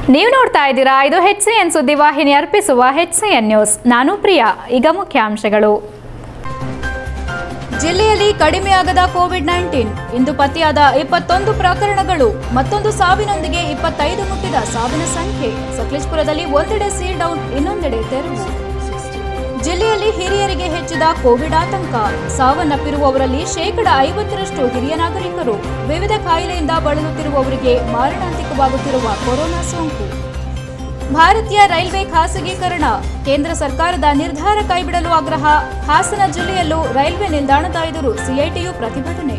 ನೀವು ನೋಡ್ತಾ ಇದ್ದೀರಾ ಇದು ಹೆಚ್ ಸಿ ಎನ್ ಸುದ್ದಿವಾಹಿನಿ ಅರ್ಪಿಸುವ ಹೆಚ್ ಸಿ ಎನ್ ನ್ಯೂಸ್ ನಾನು ಪ್ರಿಯಾ ಈಗ ಮುಖ್ಯಾಂಶಗಳು ಜಿಲ್ಲೆಯಲ್ಲಿ ಕಡಿಮೆಯಾಗದ ಕೋವಿಡ್ ನೈನ್ಟೀನ್ ಇಂದು ಪತ್ತೆಯಾದ ಇಪ್ಪತ್ತೊಂದು ಪ್ರಕರಣಗಳು ಮತ್ತೊಂದು ಸಾವಿನೊಂದಿಗೆ ಇಪ್ಪತ್ತೈದು ಮುಟ್ಟಿದ ಸಾವಿನ ಸಂಖ್ಯೆ ಸಕಲೇಶ್ಪುರದಲ್ಲಿ ಒಂದೆಡೆ ಸೀಲ್ ಡೌನ್ ಇನ್ನೊಂದೆಡೆ ತೆರವು ಜಿಲ್ಲೆಯಲ್ಲಿ ಹಿರಿಯರಿಗೆ ಹೆಚ್ಚಿದ ಕೋವಿಡ್ ಆತಂಕ ಸಾವನ್ನಪ್ಪಿರುವವರಲ್ಲಿ ಶೇಕಡ ಐವತ್ತರಷ್ಟು ಹಿರಿಯ ನಾಗರಿಕರು ವಿವಿಧ ಕಾಯಿಲೆಯಿಂದ ಬಳಲುತ್ತಿರುವವರಿಗೆ ಮಾರಣಾಂತಿಕವಾಗುತ್ತಿರುವ ಕೊರೋನಾ ಸೋಂಕು ಭಾರತೀಯ ರೈಲ್ವೆ ಖಾಸಗೀಕರಣ ಕೇಂದ್ರ ಸರ್ಕಾರದ ನಿರ್ಧಾರ ಕೈಬಿಡಲು ಆಗ್ರಹ ಹಾಸನ ಜಿಲ್ಲೆಯಲ್ಲೂ ರೈಲ್ವೆ ನಿಲ್ದಾಣದ ಎದುರು ಸಿಐಟಿಯು ಪ್ರತಿಭಟನೆ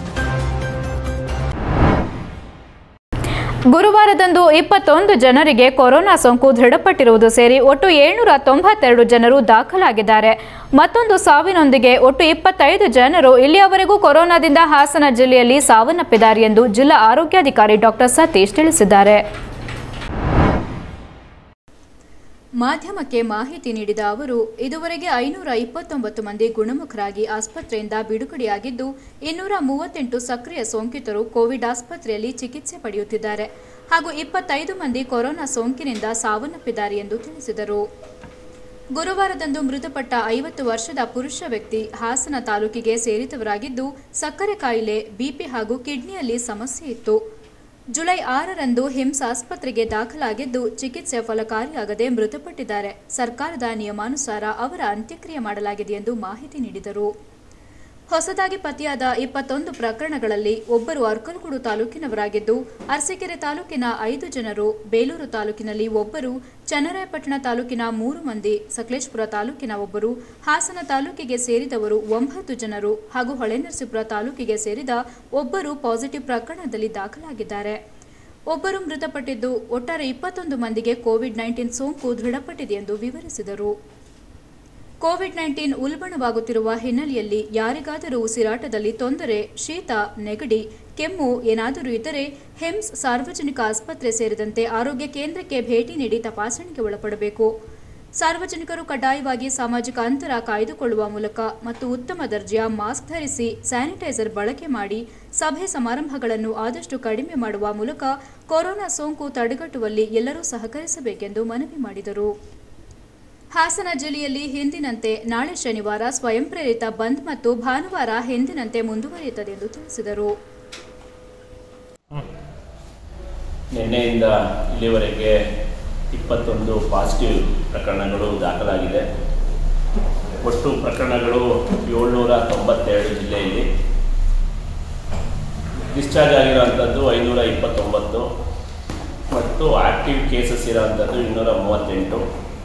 ಗುರುವಾರದಂದು ಇಪ್ಪತ್ತೊಂದು ಜನರಿಗೆ ಕೊರೋನಾ ಸೋಂಕು ದೃಢಪಟ್ಟಿರುವುದು ಸೇರಿ ಒಟ್ಟು ಏಳ್ನೂರ ತೊಂಬತ್ತೆರಡು ಜನರು ದಾಖಲಾಗಿದ್ದಾರೆ ಮತ್ತೊಂದು ಸಾವಿನೊಂದಿಗೆ ಒಟ್ಟು ಇಪ್ಪತ್ತೈದು ಜನರು ಇಲ್ಲಿಯವರೆಗೂ ಕೊರೋನಾದಿಂದ ಹಾಸನ ಜಿಲ್ಲೆಯಲ್ಲಿ ಸಾವನ್ನಪ್ಪಿದ್ದಾರೆ ಎಂದು ಜಿಲ್ಲಾ ಆರೋಗ್ಯಾಧಿಕಾರಿ ಡಾಕ್ಟರ್ ಸತೀಶ್ ತಿಳಿಸಿದ್ದಾರೆ ಮಾಧ್ಯಮಕ್ಕೆ ಮಾಹಿತಿ ನೀಡಿದ ಅವರು ಇದುವರೆಗೆ ಐನೂರ ಇಪ್ಪತ್ತೊಂಬತ್ತು ಮಂದಿ ಗುಣಮುಖರಾಗಿ ಆಸ್ಪತ್ರೆಯಿಂದ ಬಿಡುಗಡೆಯಾಗಿದ್ದು ಇನ್ನೂರ ಮೂವತ್ತೆಂಟು ಸಕ್ರಿಯ ಸೋಂಕಿತರು ಕೋವಿಡ್ ಆಸ್ಪತ್ರೆಯಲ್ಲಿ ಚಿಕಿತ್ಸೆ ಪಡೆಯುತ್ತಿದ್ದಾರೆ ಹಾಗೂ ಇಪ್ಪತ್ತೈದು ಮಂದಿ ಕೊರೋನಾ ಸೋಂಕಿನಿಂದ ಸಾವನ್ನಪ್ಪಿದ್ದಾರೆ ಎಂದು ತಿಳಿಸಿದರು ಗುರುವಾರದಂದು ಮೃತಪಟ್ಟ ಐವತ್ತು ವರ್ಷದ ಪುರುಷ ವ್ಯಕ್ತಿ ಹಾಸನ ತಾಲೂಕಿಗೆ ಸೇರಿದವರಾಗಿದ್ದು ಸಕ್ಕರೆ ಕಾಯಿಲೆ ಬಿಪಿ ಹಾಗೂ ಕಿಡ್ನಿಯಲ್ಲಿ ಸಮಸ್ಯೆ ಇತ್ತು ಜುಲೈ ಆರರಂದು ಹಿಮ್ಸ್ ಆಸ್ಪತ್ರೆಗೆ ದಾಖಲಾಗಿದ್ದು ಚಿಕಿತ್ಸೆ ಫಲಕಾರಿಯಾಗದೆ ಮೃತಪಟ್ಟಿದ್ದಾರೆ ಸರ್ಕಾರದ ನಿಯಮಾನುಸಾರ ಅವರ ಅಂತ್ಯಕ್ರಿಯೆ ಮಾಡಲಾಗಿದೆ ಎಂದು ಮಾಹಿತಿ ನೀಡಿದರು ಹೊಸದಾಗಿ ಪತ್ತೆಯಾದ ಇಪ್ಪತ್ತೊಂದು ಪ್ರಕರಣಗಳಲ್ಲಿ ಒಬ್ಬರು ಅರ್ಕಲಗೂಡು ತಾಲೂಕಿನವರಾಗಿದ್ದು ಅರಸೀಕೆರೆ ತಾಲೂಕಿನ ಐದು ಜನರು ಬೇಲೂರು ತಾಲೂಕಿನಲ್ಲಿ ಒಬ್ಬರು ಚನ್ನರಾಯಪಟ್ಟಣ ತಾಲೂಕಿನ ಮೂರು ಮಂದಿ ಸಕಲೇಶ್ಪುರ ತಾಲೂಕಿನ ಒಬ್ಬರು ಹಾಸನ ತಾಲೂಕಿಗೆ ಸೇರಿದವರು ಒಂಬತ್ತು ಜನರು ಹಾಗೂ ಹೊಳೆನರಸೀಪುರ ತಾಲೂಕಿಗೆ ಸೇರಿದ ಒಬ್ಬರು ಪಾಸಿಟಿವ್ ಪ್ರಕರಣದಲ್ಲಿ ದಾಖಲಾಗಿದ್ದಾರೆ ಒಬ್ಬರು ಮೃತಪಟ್ಟಿದ್ದು ಒಟ್ಟಾರೆ ಇಪ್ಪತ್ತೊಂದು ಮಂದಿಗೆ ಕೋವಿಡ್ ನೈನ್ಟೀನ್ ಸೋಂಕು ದೃಢಪಟ್ಟಿದೆ ಎಂದು ವಿವರಿಸಿದರು ಕೋವಿಡ್ ನೈನ್ಟೀನ್ ಉಲ್ಬಣವಾಗುತ್ತಿರುವ ಹಿನ್ನೆಲೆಯಲ್ಲಿ ಯಾರಿಗಾದರೂ ಉಸಿರಾಟದಲ್ಲಿ ತೊಂದರೆ ಶೀತ ನೆಗಡಿ ಕೆಮ್ಮು ಏನಾದರೂ ಇದ್ದರೆ ಹೆಮ್ಸ್ ಸಾರ್ವಜನಿಕ ಆಸ್ಪತ್ರೆ ಸೇರಿದಂತೆ ಆರೋಗ್ಯ ಕೇಂದ್ರಕ್ಕೆ ಭೇಟಿ ನೀಡಿ ತಪಾಸಣೆಗೆ ಒಳಪಡಬೇಕು ಸಾರ್ವಜನಿಕರು ಕಡ್ಡಾಯವಾಗಿ ಸಾಮಾಜಿಕ ಅಂತರ ಕಾಯ್ದುಕೊಳ್ಳುವ ಮೂಲಕ ಮತ್ತು ಉತ್ತಮ ದರ್ಜೆಯ ಮಾಸ್ಕ್ ಧರಿಸಿ ಸ್ಯಾನಿಟೈಸರ್ ಬಳಕೆ ಮಾಡಿ ಸಭೆ ಸಮಾರಂಭಗಳನ್ನು ಆದಷ್ಟು ಕಡಿಮೆ ಮಾಡುವ ಮೂಲಕ ಕೊರೋನಾ ಸೋಂಕು ತಡೆಗಟ್ಟುವಲ್ಲಿ ಎಲ್ಲರೂ ಸಹಕರಿಸಬೇಕೆಂದು ಮನವಿ ಮಾಡಿದರು ಹಾಸನ ಜಿಲ್ಲೆಯಲ್ಲಿ ಹಿಂದಿನಂತೆ ನಾಳೆ ಶನಿವಾರ ಸ್ವಯಂ ಪ್ರೇರಿತ ಬಂದ್ ಮತ್ತು ಭಾನುವಾರ ಹಿಂದಿನಂತೆ ಮುಂದುವರಿಯುತ್ತದೆ ಎಂದು ತಿಳಿಸಿದರು ನಿನ್ನೆಯಿಂದ ಇಲ್ಲಿವರೆಗೆ ಇಪ್ಪತ್ತೊಂದು ಪಾಸಿಟಿವ್ ಪ್ರಕರಣಗಳು ದಾಖಲಾಗಿದೆ ಒಟ್ಟು ಪ್ರಕರಣಗಳು ಏಳ್ನೂರ ತೊಂಬತ್ತೆರಡು ಜಿಲ್ಲೆಯಲ್ಲಿ ಡಿಸ್ಚಾರ್ಜ್ ಆಗಿರೋವಂಥದ್ದು ಐನೂರ ಇಪ್ಪತ್ತೊಂಬತ್ತು ಮತ್ತು ಆಕ್ಟಿವ್ ಕೇಸಸ್ ಇರೋವಂಥದ್ದು ಇನ್ನೂರ ಮೂವತ್ತೆಂಟು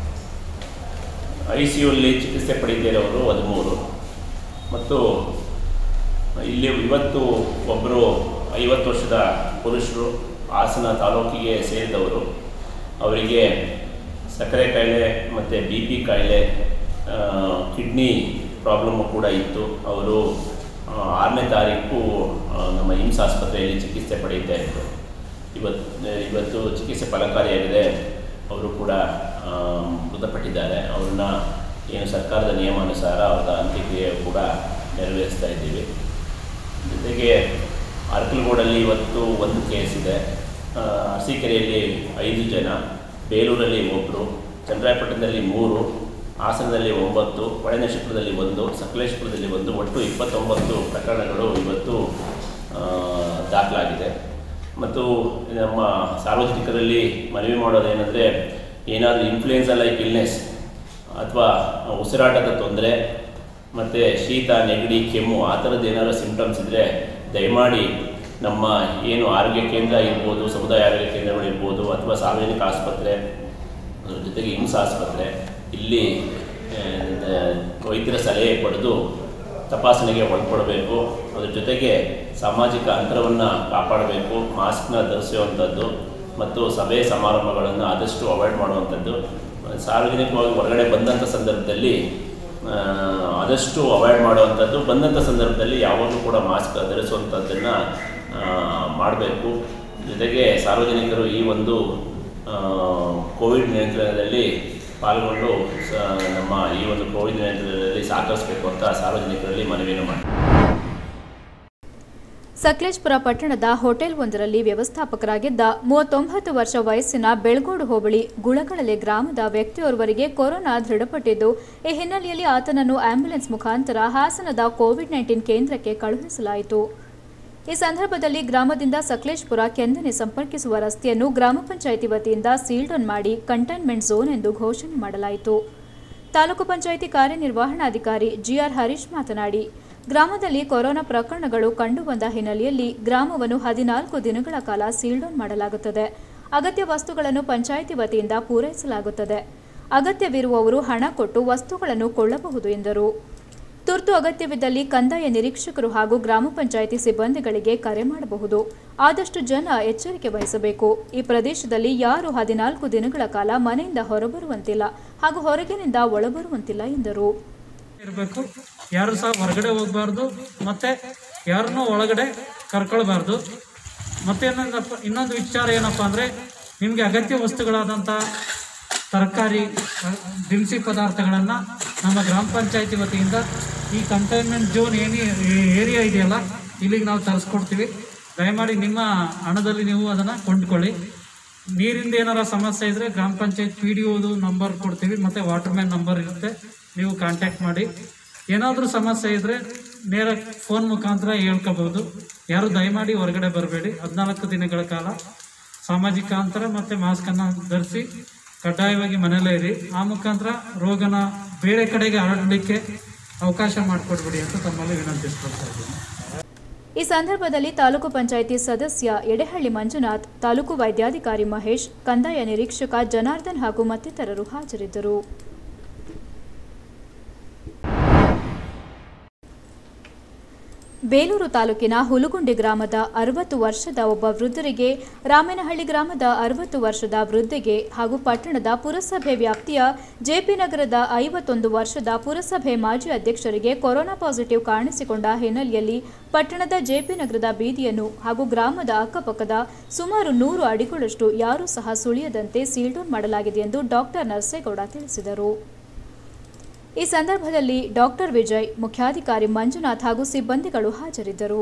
ಐ ಸಿ ಯುಲ್ಲಿ ಚಿಕಿತ್ಸೆ ಪಡೆದಿರೋರು ಹದಿಮೂರು ಮತ್ತು ಇಲ್ಲಿ ಇವತ್ತು ಒಬ್ಬರು ಐವತ್ತು ವರ್ಷದ ಪುರುಷರು ಹಾಸನ ತಾಲೂಕಿಗೆ ಸೇರಿದವರು ಅವರಿಗೆ ಸಕ್ಕರೆ ಕಾಯಿಲೆ ಮತ್ತು ಬಿ ಪಿ ಕಾಯಿಲೆ ಕಿಡ್ನಿ ಪ್ರಾಬ್ಲಮ್ಮು ಕೂಡ ಇತ್ತು ಅವರು ಆ, ಆರನೇ ತಾರೀಕು ಆ, ನಮ್ಮ ಇಮ್ಸ್ ಆಸ್ಪತ್ರೆಯಲ್ಲಿ ಚಿಕಿತ್ಸೆ ಪಡೆಯುತ್ತಾ ಇದ್ದರು ಇವತ್ತು ಇವತ್ತು ಚಿಕಿತ್ಸೆ ಫಲಕಾರಿಯಾಗಿದೆ ಅವರು ಕೂಡ ಆ, ಮೃತಪಟ್ಟಿದ್ದಾರೆ ಅವ್ರನ್ನ ಏನು ಸರ್ಕಾರದ ನಿಯಮಾನುಸಾರ ಅವರ ಅಂತ್ಯಕ್ರಿಯೆ ಕೂಡ ನೆರವೇರಿಸ್ತಾ ಇದ್ದೀವಿ ಜೊತೆಗೆ ಅರ್ಕಲ್ಗೋಡಲ್ಲಿ ಇವತ್ತು ಒಂದು ಕೇಸ್ ಇದೆ ಆ, ಅರಸೀಕೆರೆಯಲ್ಲಿ ಐದು ಜನ ಬೇಲೂರಲ್ಲಿ ಒಬ್ಬರು ಚನ್ನರಾಯಪಟ್ಟಣದಲ್ಲಿ ಮೂರು ಹಾಸನದಲ್ಲಿ ಒಂಬತ್ತು ಹೊಳೆನರಸೀಪುರದಲ್ಲಿ ಒಂದು ಸಕಲೇಶ್ಪುರದಲ್ಲಿ ಒಂದು ಒಟ್ಟು ಇಪ್ಪತ್ತೊಂಬತ್ತು ಪ್ರಕರಣಗಳು ಇವತ್ತು ಆ, ದಾಖಲಾಗಿದೆ ಮತ್ತು ನಮ್ಮ ಸಾರ್ವಜನಿಕರಲ್ಲಿ ಮನವಿ ಮಾಡೋದೇನೆಂದರೆ ಏನಾದರೂ ಇನ್ಫ್ಲೂಯೆನ್ಸಾ ಲೈಕ್ ಇಲ್ನೆಸ್ ಅಥವಾ ಉಸಿರಾಟದ ತೊಂದರೆ ಮತ್ತು ಶೀತ ನೆಗಡಿ ಕೆಮ್ಮು ಆ ಥರದ್ದು ಏನಾದರೂ ಸಿಂಪ್ಟಮ್ಸ್ ಇದ್ದರೆ ದಯಮಾಡಿ ನಮ್ಮ ಏನು ಆರೋಗ್ಯ ಕೇಂದ್ರ ಇರ್ಬೋದು ಸಮುದಾಯ ಆರೋಗ್ಯ ಕೇಂದ್ರಗಳು ಇರ್ಬೋದು ಅಥವಾ ಸಾರ್ವಜನಿಕ ಆಸ್ಪತ್ರೆ ಅದ್ರ ಜೊತೆಗೆ ಇಮ್ಸ್ ಆಸ್ಪತ್ರೆ ಇಲ್ಲಿ ಆ, ವೈದ್ಯರ ಸಲಹೆ ಪಡೆದು ತಪಾಸಣೆಗೆ ಒಳಪಡಬೇಕು ಅದ್ರ ಜೊತೆಗೆ ಸಾಮಾಜಿಕ ಅಂತರವನ್ನು ಕಾಪಾಡಬೇಕು ಮಾಸ್ಕ್ನ ಧರಿಸುವಂಥದ್ದು ಮತ್ತು ಸಭೆ ಸಮಾರಂಭಗಳನ್ನು ಆದಷ್ಟು ಅವಾಯ್ಡ್ ಮಾಡುವಂಥದ್ದು ಸಾರ್ವಜನಿಕವಾಗಿ ಹೊರಗಡೆ ಬಂದಂಥ ಸಂದರ್ಭದಲ್ಲಿ ಆ, ಆದಷ್ಟು ಅವಾಯ್ಡ್ ಮಾಡುವಂಥದ್ದು ಬಂದಂಥ ಸಂದರ್ಭದಲ್ಲಿ ಯಾವಾಗಲೂ ಕೂಡ ಮಾಸ್ಕ್ ಧರಿಸುವಂಥದ್ದನ್ನು ಮಾಡಬೇಕು ಜೊತೆಗೆ ಸಾರ್ವಜನಿಕರು ಈ ಒಂದು ಆ, ಕೋವಿಡ್ ನಿಯಂತ್ರಣದಲ್ಲಿ ಪಾಲ್ಗೊಂಡು ಸ ನಮ್ಮ ಈ ಒಂದು ಕೋವಿಡ್ ನಿಯಂತ್ರಣದಲ್ಲಿ ಸಹಕರಿಸಬೇಕು ಅಂತ ಸಾರ್ವಜನಿಕರಲ್ಲಿ ಮನವಿಯನ್ನು ಮಾಡಿ ಸಕಲೇಶ್ಪುರ ಪಟ್ಟಣದ ಹೋಟೆಲ್ ಒಂದರಲ್ಲಿ ವ್ಯವಸ್ಥಾಪಕರಾಗಿದ್ದ ಮೂವತ್ತೊಂಬತ್ತು ವರ್ಷ ವಯಸ್ಸಿನ ಬೆಳಗೋಡು ಹೋಬಳಿ ಗುಳಗಳಲೆ ಗ್ರಾಮದ ವ್ಯಕ್ತಿಯೋರ್ವರಿಗೆ ಕೊರೋನಾ ದೃಢಪಟ್ಟಿದ್ದು ಈ ಹಿನ್ನೆಲೆಯಲ್ಲಿ ಆತನನ್ನು ಆಂಬ್ಯುಲೆನ್ಸ್ ಮುಖಾಂತರ ಹಾಸನದ ಕೋವಿಡ್ ನೈನ್ಟೀನ್ ಕೇಂದ್ರಕ್ಕೆ ಕಳುಹಿಸಲಾಯಿತು ಈ ಸಂದರ್ಭದಲ್ಲಿ ಗ್ರಾಮದಿಂದ ಸಕಲೇಶ್ಪುರ ಕೆಂದನೆ ಸಂಪರ್ಕಿಸುವ ರಸ್ತೆಯನ್ನು ಗ್ರಾಮ ಪಂಚಾಯಿತಿ ವತಿಯಿಂದ ಸೀಲ್ ಡೌನ್ ಮಾಡಿ ಕಂಟೈನ್ಮೆಂಟ್ ಝೋನ್ ಎಂದು ಘೋಷಣೆ ಮಾಡಲಾಯಿತು ತಾಲೂಕು ಪಂಚಾಯಿತಿ ಕಾರ್ಯನಿರ್ವಹಣಾಧಿಕಾರಿ ಜಿಆರ್ ಹರೀಶ್ ಮಾತನಾಡಿ ಗ್ರಾಮದಲ್ಲಿ ಕೊರೋನಾ ಪ್ರಕರಣಗಳು ಕಂಡುಬಂದ ಹಿನ್ನೆಲೆಯಲ್ಲಿ ಗ್ರಾಮವನ್ನು ಹದಿನಾಲ್ಕು ದಿನಗಳ ಕಾಲ ಸೀಲ್ ಡೌನ್ ಮಾಡಲಾಗುತ್ತದೆ ಅಗತ್ಯ ವಸ್ತುಗಳನ್ನು ಪಂಚಾಯಿತಿ ವತಿಯಿಂದ ಪೂರೈಸಲಾಗುತ್ತದೆ ಅಗತ್ಯವಿರುವವರು ಹಣ ಕೊಟ್ಟು ವಸ್ತುಗಳನ್ನು ಕೊಳ್ಳಬಹುದು ಎಂದರು ತುರ್ತು ಅಗತ್ಯವಿದ್ದಲ್ಲಿ ಕಂದಾಯ ನಿರೀಕ್ಷಕರು ಹಾಗೂ ಗ್ರಾಮ ಪಂಚಾಯಿತಿ ಸಿಬ್ಬಂದಿಗಳಿಗೆ ಕರೆ ಮಾಡಬಹುದು ಆದಷ್ಟು ಜನ ಎಚ್ಚರಿಕೆ ವಹಿಸಬೇಕು ಈ ಪ್ರದೇಶದಲ್ಲಿ ಯಾರು ಹದಿನಾಲ್ಕು ದಿನಗಳ ಕಾಲ ಮನೆಯಿಂದ ಹೊರಬರುವಂತಿಲ್ಲ ಹಾಗೂ ಹೊರಗಿನಿಂದ ಒಳಬರುವಂತಿಲ್ಲ ಎಂದರು ಇರಬೇಕು ಯಾರು ಸಹ ಹೊರಗಡೆ ಹೋಗಬಾರ್ದು ಮತ್ತೆ ಯಾರನ್ನೂ ಒಳಗಡೆ ಕರ್ಕೊಳ್ಬಾರ್ದು ಮತ್ತೆ ಇನ್ನೊಂದಪ್ಪ ಇನ್ನೊಂದು ವಿಚಾರ ಏನಪ್ಪ ಅಂದರೆ ನಿಮಗೆ ಅಗತ್ಯ ವಸ್ತುಗಳಾದಂಥ ತರಕಾರಿ ಅಹ್, ದಿನಸಿ ಪದಾರ್ಥಗಳನ್ನು ನಮ್ಮ ಗ್ರಾಮ ಪಂಚಾಯತಿ ವತಿಯಿಂದ ಈ ಕಂಟೈನ್ಮೆಂಟ್ ಝೋನ್ ಏನಿ ಏರಿಯಾ ಇದೆಯಲ್ಲ ಇಲ್ಲಿಗೆ ನಾವು ತರಿಸ್ಕೊಡ್ತೀವಿ ದಯಮಾಡಿ ನಿಮ್ಮ ಹಣದಲ್ಲಿ ನೀವು ಅದನ್ನು ಕೊಂಡ್ಕೊಳ್ಳಿ ನೀರಿಂದ ಏನಾರ ಸಮಸ್ಯೆ ಇದ್ದರೆ ಗ್ರಾಮ ಪಂಚಾಯತ್ ಪಿ ಡಿ ಒದು ನಂಬರ್ ಕೊಡ್ತೀವಿ ಮತ್ತು ವಾಟರ್ ಮ್ಯಾನ್ ನಂಬರ್ ಇರುತ್ತೆ ನೀವು ಕಾಂಟ್ಯಾಕ್ಟ್ ಮಾಡಿ ಏನಾದರೂ ಸಮಸ್ಯೆ ಇದ್ದರೆ ನೇರ ಫೋನ್ ಮುಖಾಂತರ ಹೇಳ್ಕೋಬೋದು ಯಾರು ದಯಮಾಡಿ ಹೊರಗಡೆ ಬರಬೇಡಿ ಹದಿನಾಲ್ಕು ದಿನಗಳ ಕಾಲ ಸಾಮಾಜಿಕ ಅಂತರ ಮತ್ತು ಮಾಸ್ಕನ್ನು ಧರಿಸಿ ಕಡ್ಡಾಯವಾಗಿ ಮನೆಯಲ್ಲೇ ಇರಿ ಆ ಮುಖಾಂತರ ರೋಗನ ಬೇರೆ ಕಡೆಗೆ ಹರಡಲಿಕ್ಕೆ ಅವಕಾಶ ಮಾಡಿಕೊಡ್ಬೇಡಿ ಅಂತ ತಮ್ಮಲ್ಲಿ ವಿನಂತಿಸ್ಕೊಳ್ತಾ ಇದ್ದೀನಿ ಈ ಸಂದರ್ಭದಲ್ಲಿ ತಾಲೂಕು ಪಂಚಾಯಿತಿ ಸದಸ್ಯ ಎಡೆಹಳ್ಳಿ ಮಂಜುನಾಥ್ ತಾಲೂಕು ವೈದ್ಯಾಧಿಕಾರಿ ಮಹೇಶ್ ಕಂದಾಯ ನಿರೀಕ್ಷಕ ಜನಾರ್ದನ್ ಹಾಗೂ ಮತ್ತಿತರರು ಹಾಜರಿದ್ದರು ಬೇಲೂರು ತಾಲೂಕಿನ ಹುಲುಗುಂಡಿ ಗ್ರಾಮದ ಅರವತ್ತು ವರ್ಷದ ಒಬ್ಬ ವೃದ್ಧರಿಗೆ ರಾಮೇನಹಳ್ಳಿ ಗ್ರಾಮದ ಅರವತ್ತು ವರ್ಷದ ವೃದ್ಧೆಗೆ ಹಾಗೂ ಪಟ್ಟಣದ ಪುರಸಭೆ ವ್ಯಾಪ್ತಿಯ ಜೆಪಿ ನಗರದ ಐವತ್ತೊಂದು ವರ್ಷದ ಪುರಸಭೆ ಮಾಜಿ ಅಧ್ಯಕ್ಷರಿಗೆ ಕೊರೋನಾ ಪಾಸಿಟಿವ್ ಕಾಣಿಸಿಕೊಂಡ ಹಿನ್ನೆಲೆಯಲ್ಲಿ ಪಟ್ಟಣದ ಜೆಪಿ ನಗರದ ಬೀದಿಯನ್ನು ಹಾಗೂ ಗ್ರಾಮದ ಅಕ್ಕಪಕ್ಕದ ಸುಮಾರು ನೂರು ಅಡಿಗಳಷ್ಟು ಯಾರೂ ಸಹ ಸುಳಿಯದಂತೆ ಸೀಲ್ಡೌನ್ ಮಾಡಲಾಗಿದೆ ಎಂದು ಡಾಕ್ಟರ್ ನರಸೇಗೌಡ ತಿಳಿಸಿದರು ಈ ಸಂದರ್ಭದಲ್ಲಿ ಡಾಕ್ಟರ್ ವಿಜಯ್ ಮುಖ್ಯಾಧಿಕಾರಿ ಮಂಜುನಾಥ್ ಹಾಗೂ ಸಿಬ್ಬಂದಿಗಳು ಹಾಜರಿದ್ದರು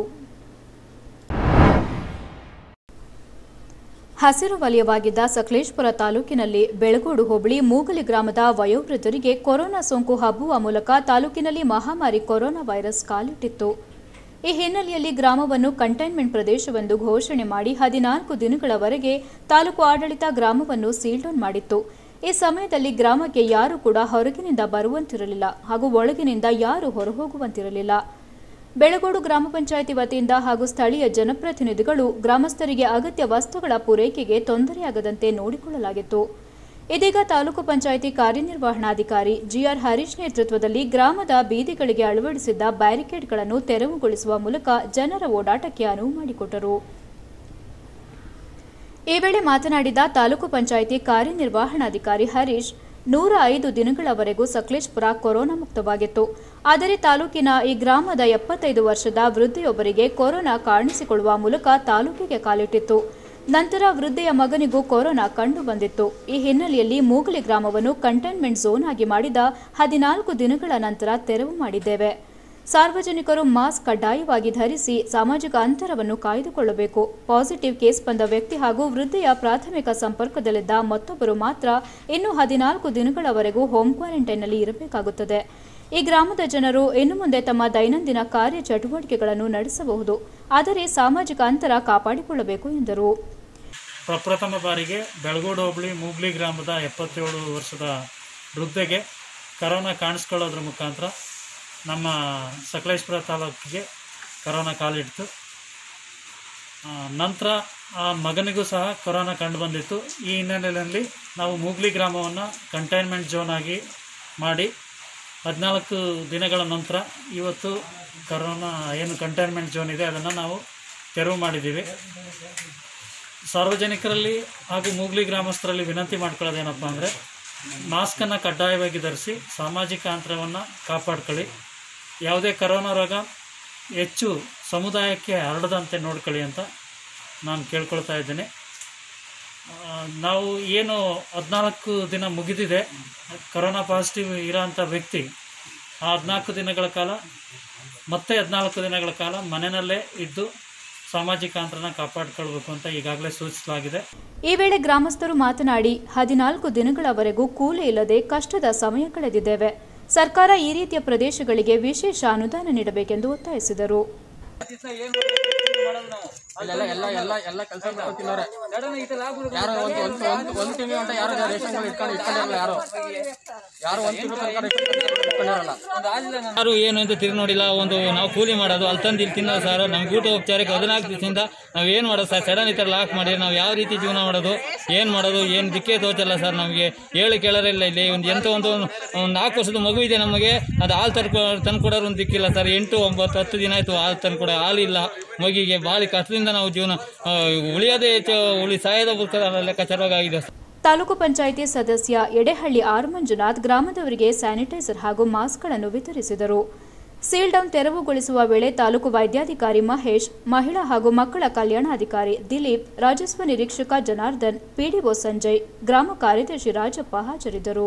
ಹಸಿರು ವಲಯವಾಗಿದ್ದ ಸಕಲೇಶ್ಪುರ ತಾಲೂಕಿನಲ್ಲಿ ಬೆಳಗೋಡು ಹೋಬಳಿ ಮೂಗಲಿ ಗ್ರಾಮದ ವಯೋವೃದ್ಧರಿಗೆ ಕೊರೋನಾ ಸೋಂಕು ಹಬ್ಬುವ ಮೂಲಕ ತಾಲೂಕಿನಲ್ಲಿ ಮಹಾಮಾರಿ ಕೊರೋನಾ ವೈರಸ್ ಕಾಲಿಟ್ಟಿತ್ತು ಈ ಹಿನ್ನೆಲೆಯಲ್ಲಿ ಗ್ರಾಮವನ್ನು ಕಂಟೈನ್ಮೆಂಟ್ ಪ್ರದೇಶವೆಂದು ಘೋಷಣೆ ಮಾಡಿ ಹದಿನಾಲ್ಕು ದಿನಗಳವರೆಗೆ ತಾಲೂಕು ಆಡಳಿತ ಗ್ರಾಮವನ್ನು ಸೀಲ್ಡೌನ್ ಮಾಡಿತ್ತು ಈ ಸಮಯದಲ್ಲಿ ಗ್ರಾಮಕ್ಕೆ ಯಾರು ಕೂಡ ಹೊರಗಿನಿಂದ ಬರುವಂತಿರಲಿಲ್ಲ ಹಾಗೂ ಒಳಗಿನಿಂದ ಯಾರು ಹೊರಹೋಗುವಂತಿರಲಿಲ್ಲ ಬೆಳಗೋಡು ಗ್ರಾಮ ಪಂಚಾಯಿತಿ ವತಿಯಿಂದ ಹಾಗೂ ಸ್ಥಳೀಯ ಜನಪ್ರತಿನಿಧಿಗಳು ಗ್ರಾಮಸ್ಥರಿಗೆ ಅಗತ್ಯ ವಸ್ತುಗಳ ಪೂರೈಕೆಗೆ ತೊಂದರೆಯಾಗದಂತೆ ನೋಡಿಕೊಳ್ಳಲಾಗಿತ್ತು ಇದೀಗ ತಾಲೂಕು ಪಂಚಾಯಿತಿ ಕಾರ್ಯನಿರ್ವಹಣಾಧಿಕಾರಿ ಜಿಆರ್ ಹರೀಶ್ ನೇತೃತ್ವದಲ್ಲಿ ಗ್ರಾಮದ ಬೀದಿಗಳಿಗೆ ಅಳವಡಿಸಿದ್ದ ಬ್ಯಾರಿಕೇಡ್ಗಳನ್ನು ತೆರವುಗೊಳಿಸುವ ಮೂಲಕ ಜನರ ಓಡಾಟಕ್ಕೆ ಅನುವು ಮಾಡಿಕೊಟ್ಟರು ಈ ವೇಳೆ ಮಾತನಾಡಿದ ತಾಲೂಕು ಪಂಚಾಯಿತಿ ಕಾರ್ಯನಿರ್ವಹಣಾಧಿಕಾರಿ ಹರೀಶ್ ನೂರ ಐದು ದಿನಗಳವರೆಗೂ ಸಕಲೇಶ್ಪುರ ಕೊರೋನಾ ಮುಕ್ತವಾಗಿತ್ತು ಆದರೆ ತಾಲೂಕಿನ ಈ ಗ್ರಾಮದ ಎಪ್ಪತ್ತೈದು ವರ್ಷದ ವೃದ್ಧೆಯೊಬ್ಬರಿಗೆ ಕೊರೋನಾ ಕಾಣಿಸಿಕೊಳ್ಳುವ ಮೂಲಕ ತಾಲೂಕಿಗೆ ಕಾಲಿಟ್ಟಿತ್ತು ನಂತರ ವೃದ್ಧೆಯ ಮಗನಿಗೂ ಕೊರೋನಾ ಕಂಡು ಬಂದಿತ್ತು ಈ ಹಿನ್ನೆಲೆಯಲ್ಲಿ ಮೂಗಲಿ ಗ್ರಾಮವನ್ನು ಕಂಟೈನ್ಮೆಂಟ್ ಝೋನ್ ಆಗಿ ಮಾಡಿದ ಹದಿನಾಲ್ಕು ದಿನಗಳ ನಂತರ ತೆರವು ಮಾಡಿದ್ದೇವೆ ಸಾರ್ವಜನಿಕರು ಮಾಸ್ಕ್ ಕಡ್ಡಾಯವಾಗಿ ಧರಿಸಿ ಸಾಮಾಜಿಕ ಅಂತರವನ್ನು ಕಾಯ್ದುಕೊಳ್ಳಬೇಕು ಪಾಸಿಟಿವ್ ಕೇಸ್ ಬಂದ ವ್ಯಕ್ತಿ ಹಾಗೂ ವೃದ್ಧೆಯ ಪ್ರಾಥಮಿಕ ಸಂಪರ್ಕದಲ್ಲಿದ್ದ ಮತ್ತೊಬ್ಬರು ಮಾತ್ರ ಇನ್ನು ಹದಿನಾಲ್ಕು ದಿನಗಳವರೆಗೂ ಹೋಮ್ ಕ್ವಾರಂಟೈನ್ನಲ್ಲಿ ಇರಬೇಕಾಗುತ್ತದೆ ಈ ಗ್ರಾಮದ ಜನರು ಇನ್ನು ಮುಂದೆ ತಮ್ಮ ದೈನಂದಿನ ಕಾರ್ಯ ಚಟುವಟಿಕೆಗಳನ್ನು ನಡೆಸಬಹುದು ಆದರೆ ಸಾಮಾಜಿಕ ಅಂತರ ಕಾಪಾಡಿಕೊಳ್ಳಬೇಕು ಎಂದರು ಪ್ರಪ್ರಥಮ ಬಾರಿಗೆ ಬೆಳಗೋಡು ಹೋಬಳಿ ಮೂಗ್ಲಿ ಗ್ರಾಮದ ಎಪ್ಪತ್ತೇಳು ವರ್ಷದ ವೃದ್ಧೆಗೆ ಕರೋನಾ ಕಾಣಿಸ್ಕೊಳ್ಳೋದ್ರ ಮುಖಾಂತರ ನಮ್ಮ ಸಕಲೇಶ್ಪುರ ತಾಲೂಕಿಗೆ ಕರೋನಾ ಕಾಲಿಡ್ತು ಆ, ನಂತರ ಆ ಮಗನಿಗೂ ಸಹ ಕೊರೋನಾ ಕಂಡುಬಂದಿತ್ತು ಈ ಹಿನ್ನೆಲೆಯಲ್ಲಿ ನಾವು ಮೂಗ್ಲಿ ಗ್ರಾಮವನ್ನು ಕಂಟೈನ್ಮೆಂಟ್ ಝೋನ್ ಆಗಿ ಮಾಡಿ ಹದಿನಾಲ್ಕು ದಿನಗಳ ನಂತರ ಇವತ್ತು ಕರೋನಾ ಏನು ಕಂಟೈನ್ಮೆಂಟ್ ಝೋನ್ ಇದೆ ಅದನ್ನು ನಾವು ತೆರವು ಮಾಡಿದ್ದೀವಿ ಸಾರ್ವಜನಿಕರಲ್ಲಿ ಹಾಗೂ ಮೂಗ್ಲಿ ಗ್ರಾಮಸ್ಥರಲ್ಲಿ ವಿನಂತಿ ಮಾಡ್ಕೊಳ್ಳೋದೇನಪ್ಪ ಅಂದರೆ ಮಾಸ್ಕನ್ನು ಕಡ್ಡಾಯವಾಗಿ ಧರಿಸಿ ಸಾಮಾಜಿಕ ಅಂತರವನ್ನು ಕಾಪಾಡ್ಕೊಳ್ಳಿ ಯಾವುದೇ ಕರೋನಾ ರೋಗ ಹೆಚ್ಚು ಸಮುದಾಯಕ್ಕೆ ಹರಡದಂತೆ ನೋಡ್ಕೊಳ್ಳಿ ಅಂತ ನಾನು ಕೇಳ್ಕೊಳ್ತಾ ಇದ್ದೀನಿ ಆ, ನಾವು ಏನು ಹದಿನಾಲ್ಕು ದಿನ ಮುಗಿದಿದೆ ಕರೋನಾ ಪಾಸಿಟಿವ್ ಇರೋಂಥ ವ್ಯಕ್ತಿ ಆ ಹದಿನಾಲ್ಕು ದಿನಗಳ ಕಾಲ ಮತ್ತೆ ಹದಿನಾಲ್ಕು ದಿನಗಳ ಕಾಲ ಮನೆಯಲ್ಲೇ ಇದ್ದು ಸಾಮಾಜಿಕ ಅಂತರನ ಕಾಪಾಡ್ಕೊಳ್ಬೇಕು ಅಂತ ಈಗಾಗಲೇ ಸೂಚಿಸಲಾಗಿದೆ ಈ ವೇಳೆ ಗ್ರಾಮಸ್ಥರು ಮಾತನಾಡಿ ಹದಿನಾಲ್ಕು ದಿನಗಳವರೆಗೂ ಕೂಲಿ ಇಲ್ಲದೆ ಕಷ್ಟದ ಸಮಯ ಕಳೆದಿದ್ದೇವೆ ಸರ್ಕಾರ ಈ ರೀತಿಯ ಪ್ರದೇಶಗಳಿಗೆ ವಿಶೇಷ ಅನುದಾನ ನೀಡಬೇಕೆಂದು ಒತ್ತಾಯಿಸಿದರು ಎಲ್ಲ ಎಲ್ಲ ಎಲ್ಲ ಎಲ್ಲ ಕೆಲಸ ಮಾಡ್ಕೊತಿದ್ದಾರೆ ಯಾರೋ ಒಂದು ಒಂದು ಒಂದು ಒಂದು ತಿಂಗಳು ಗಂಟೆ ಯಾರು ರೇಷನ್ ಕಾರ್ಡ್ ಇಟ್ಕೊಂಡು ಇಟ್ಕೊಂಡಿರಲ್ಲ ಯಾರು ಯಾರು ಒಂದು ತಿಂಗಳು ತನಕ ರೇಷನ್ ಕಾರ್ಡ್ ಇಟ್ಕೊಂಡಿರಲ್ಲ ಯಾರು ಏನು ಅಂತ ತಿರುಗಿ ನೋಡಿಲ್ಲ ಒಂದು ನಾವು ಕೂಲಿ ಮಾಡೋದು ಅಲ್ಲಿ ತಂದು ಇಲ್ಲಿ ತಿನ್ನೋದು ಸರ್ ನಮ್ಗೆ ಊಟ ಉಪಚಾರಕ್ಕೆ ಹದಿನಾಲ್ಕು ದಿವಸದಿಂದ ನಾವು ಏನು ಮಾಡೋದು ಸರ್ ಸಡನ್ ಈ ಥರ ಲಾಕ್ ಮಾಡಿ ನಾವು ಯಾವ ರೀತಿ ಜೀವನ ಮಾಡೋದು ಏನು ಮಾಡೋದು ಏನು ದಿಕ್ಕೇ ತೋಚಲ್ಲ ಸರ್ ನಮಗೆ ಹೇಳಿ ಕೇಳೋರಿಲ್ಲ ಇಲ್ಲಿ ಒಂದು ಎಂತ ಒಂದು ಒಂದು ನಾಲ್ಕು ವರ್ಷದ ಮಗು ಇದೆ ನಮಗೆ ಅದು ಹಾಲು ತರ್ಕೊ ತಂದು ಕೊಡೋರು ಒಂದು ದಿಕ್ಕಿಲ್ಲ ಸರ್ ಎಂಟು ಒಂಬತ್ತು ಹತ್ತು ದಿನ ಆಯಿತು ಹಾಲು ತಂದು ಕೊಡೋ ಹಾಲಿಲ್ಲ ಮಗಿಗೆ ಭಾಳ ಕಷ್ಟದಿಂದ ನಾವು ಜೀವನ ಆ, ಉಳಿಯೋದೇ ಹೆಚ್ಚು ಉಳಿ ಸಾಯದ ಬದುಕೋದ ಲೆಕ್ಕಾಚಾರವಾಗಿದೆ ಸರ್ ತಾಲೂಕು ಪಂಚಾಯಿತಿ ಸದಸ್ಯ ಎಡೆಹಳ್ಳಿ ಆರ್ ಮಂಜುನಾಥ್ ಗ್ರಾಮದವರಿಗೆ ಸ್ಯಾನಿಟೈಸರ್ ಹಾಗೂ ಮಾಸ್ಕ್ಗಳನ್ನು ವಿತರಿಸಿದರು ಸೀಲ್ ಡೌನ್ ತೆರವುಗೊಳಿಸುವ ವೇಳೆ ತಾಲೂಕು ವೈದ್ಯಾಧಿಕಾರಿ ಮಹೇಶ್ ಮಹಿಳಾ ಹಾಗೂ ಮಕ್ಕಳ ಕಲ್ಯಾಣಾಧಿಕಾರಿ ದಿಲೀಪ್ ರಾಜಸ್ವ ನಿರೀಕ್ಷಕ ಜನಾರ್ದನ್ ಪಿಡಿಒ ಸಂಜಯ್ ಗ್ರಾಮ ಕಾರ್ಯದರ್ಶಿ ರಾಜಪ್ಪ ಹಾಜರಿದ್ದರು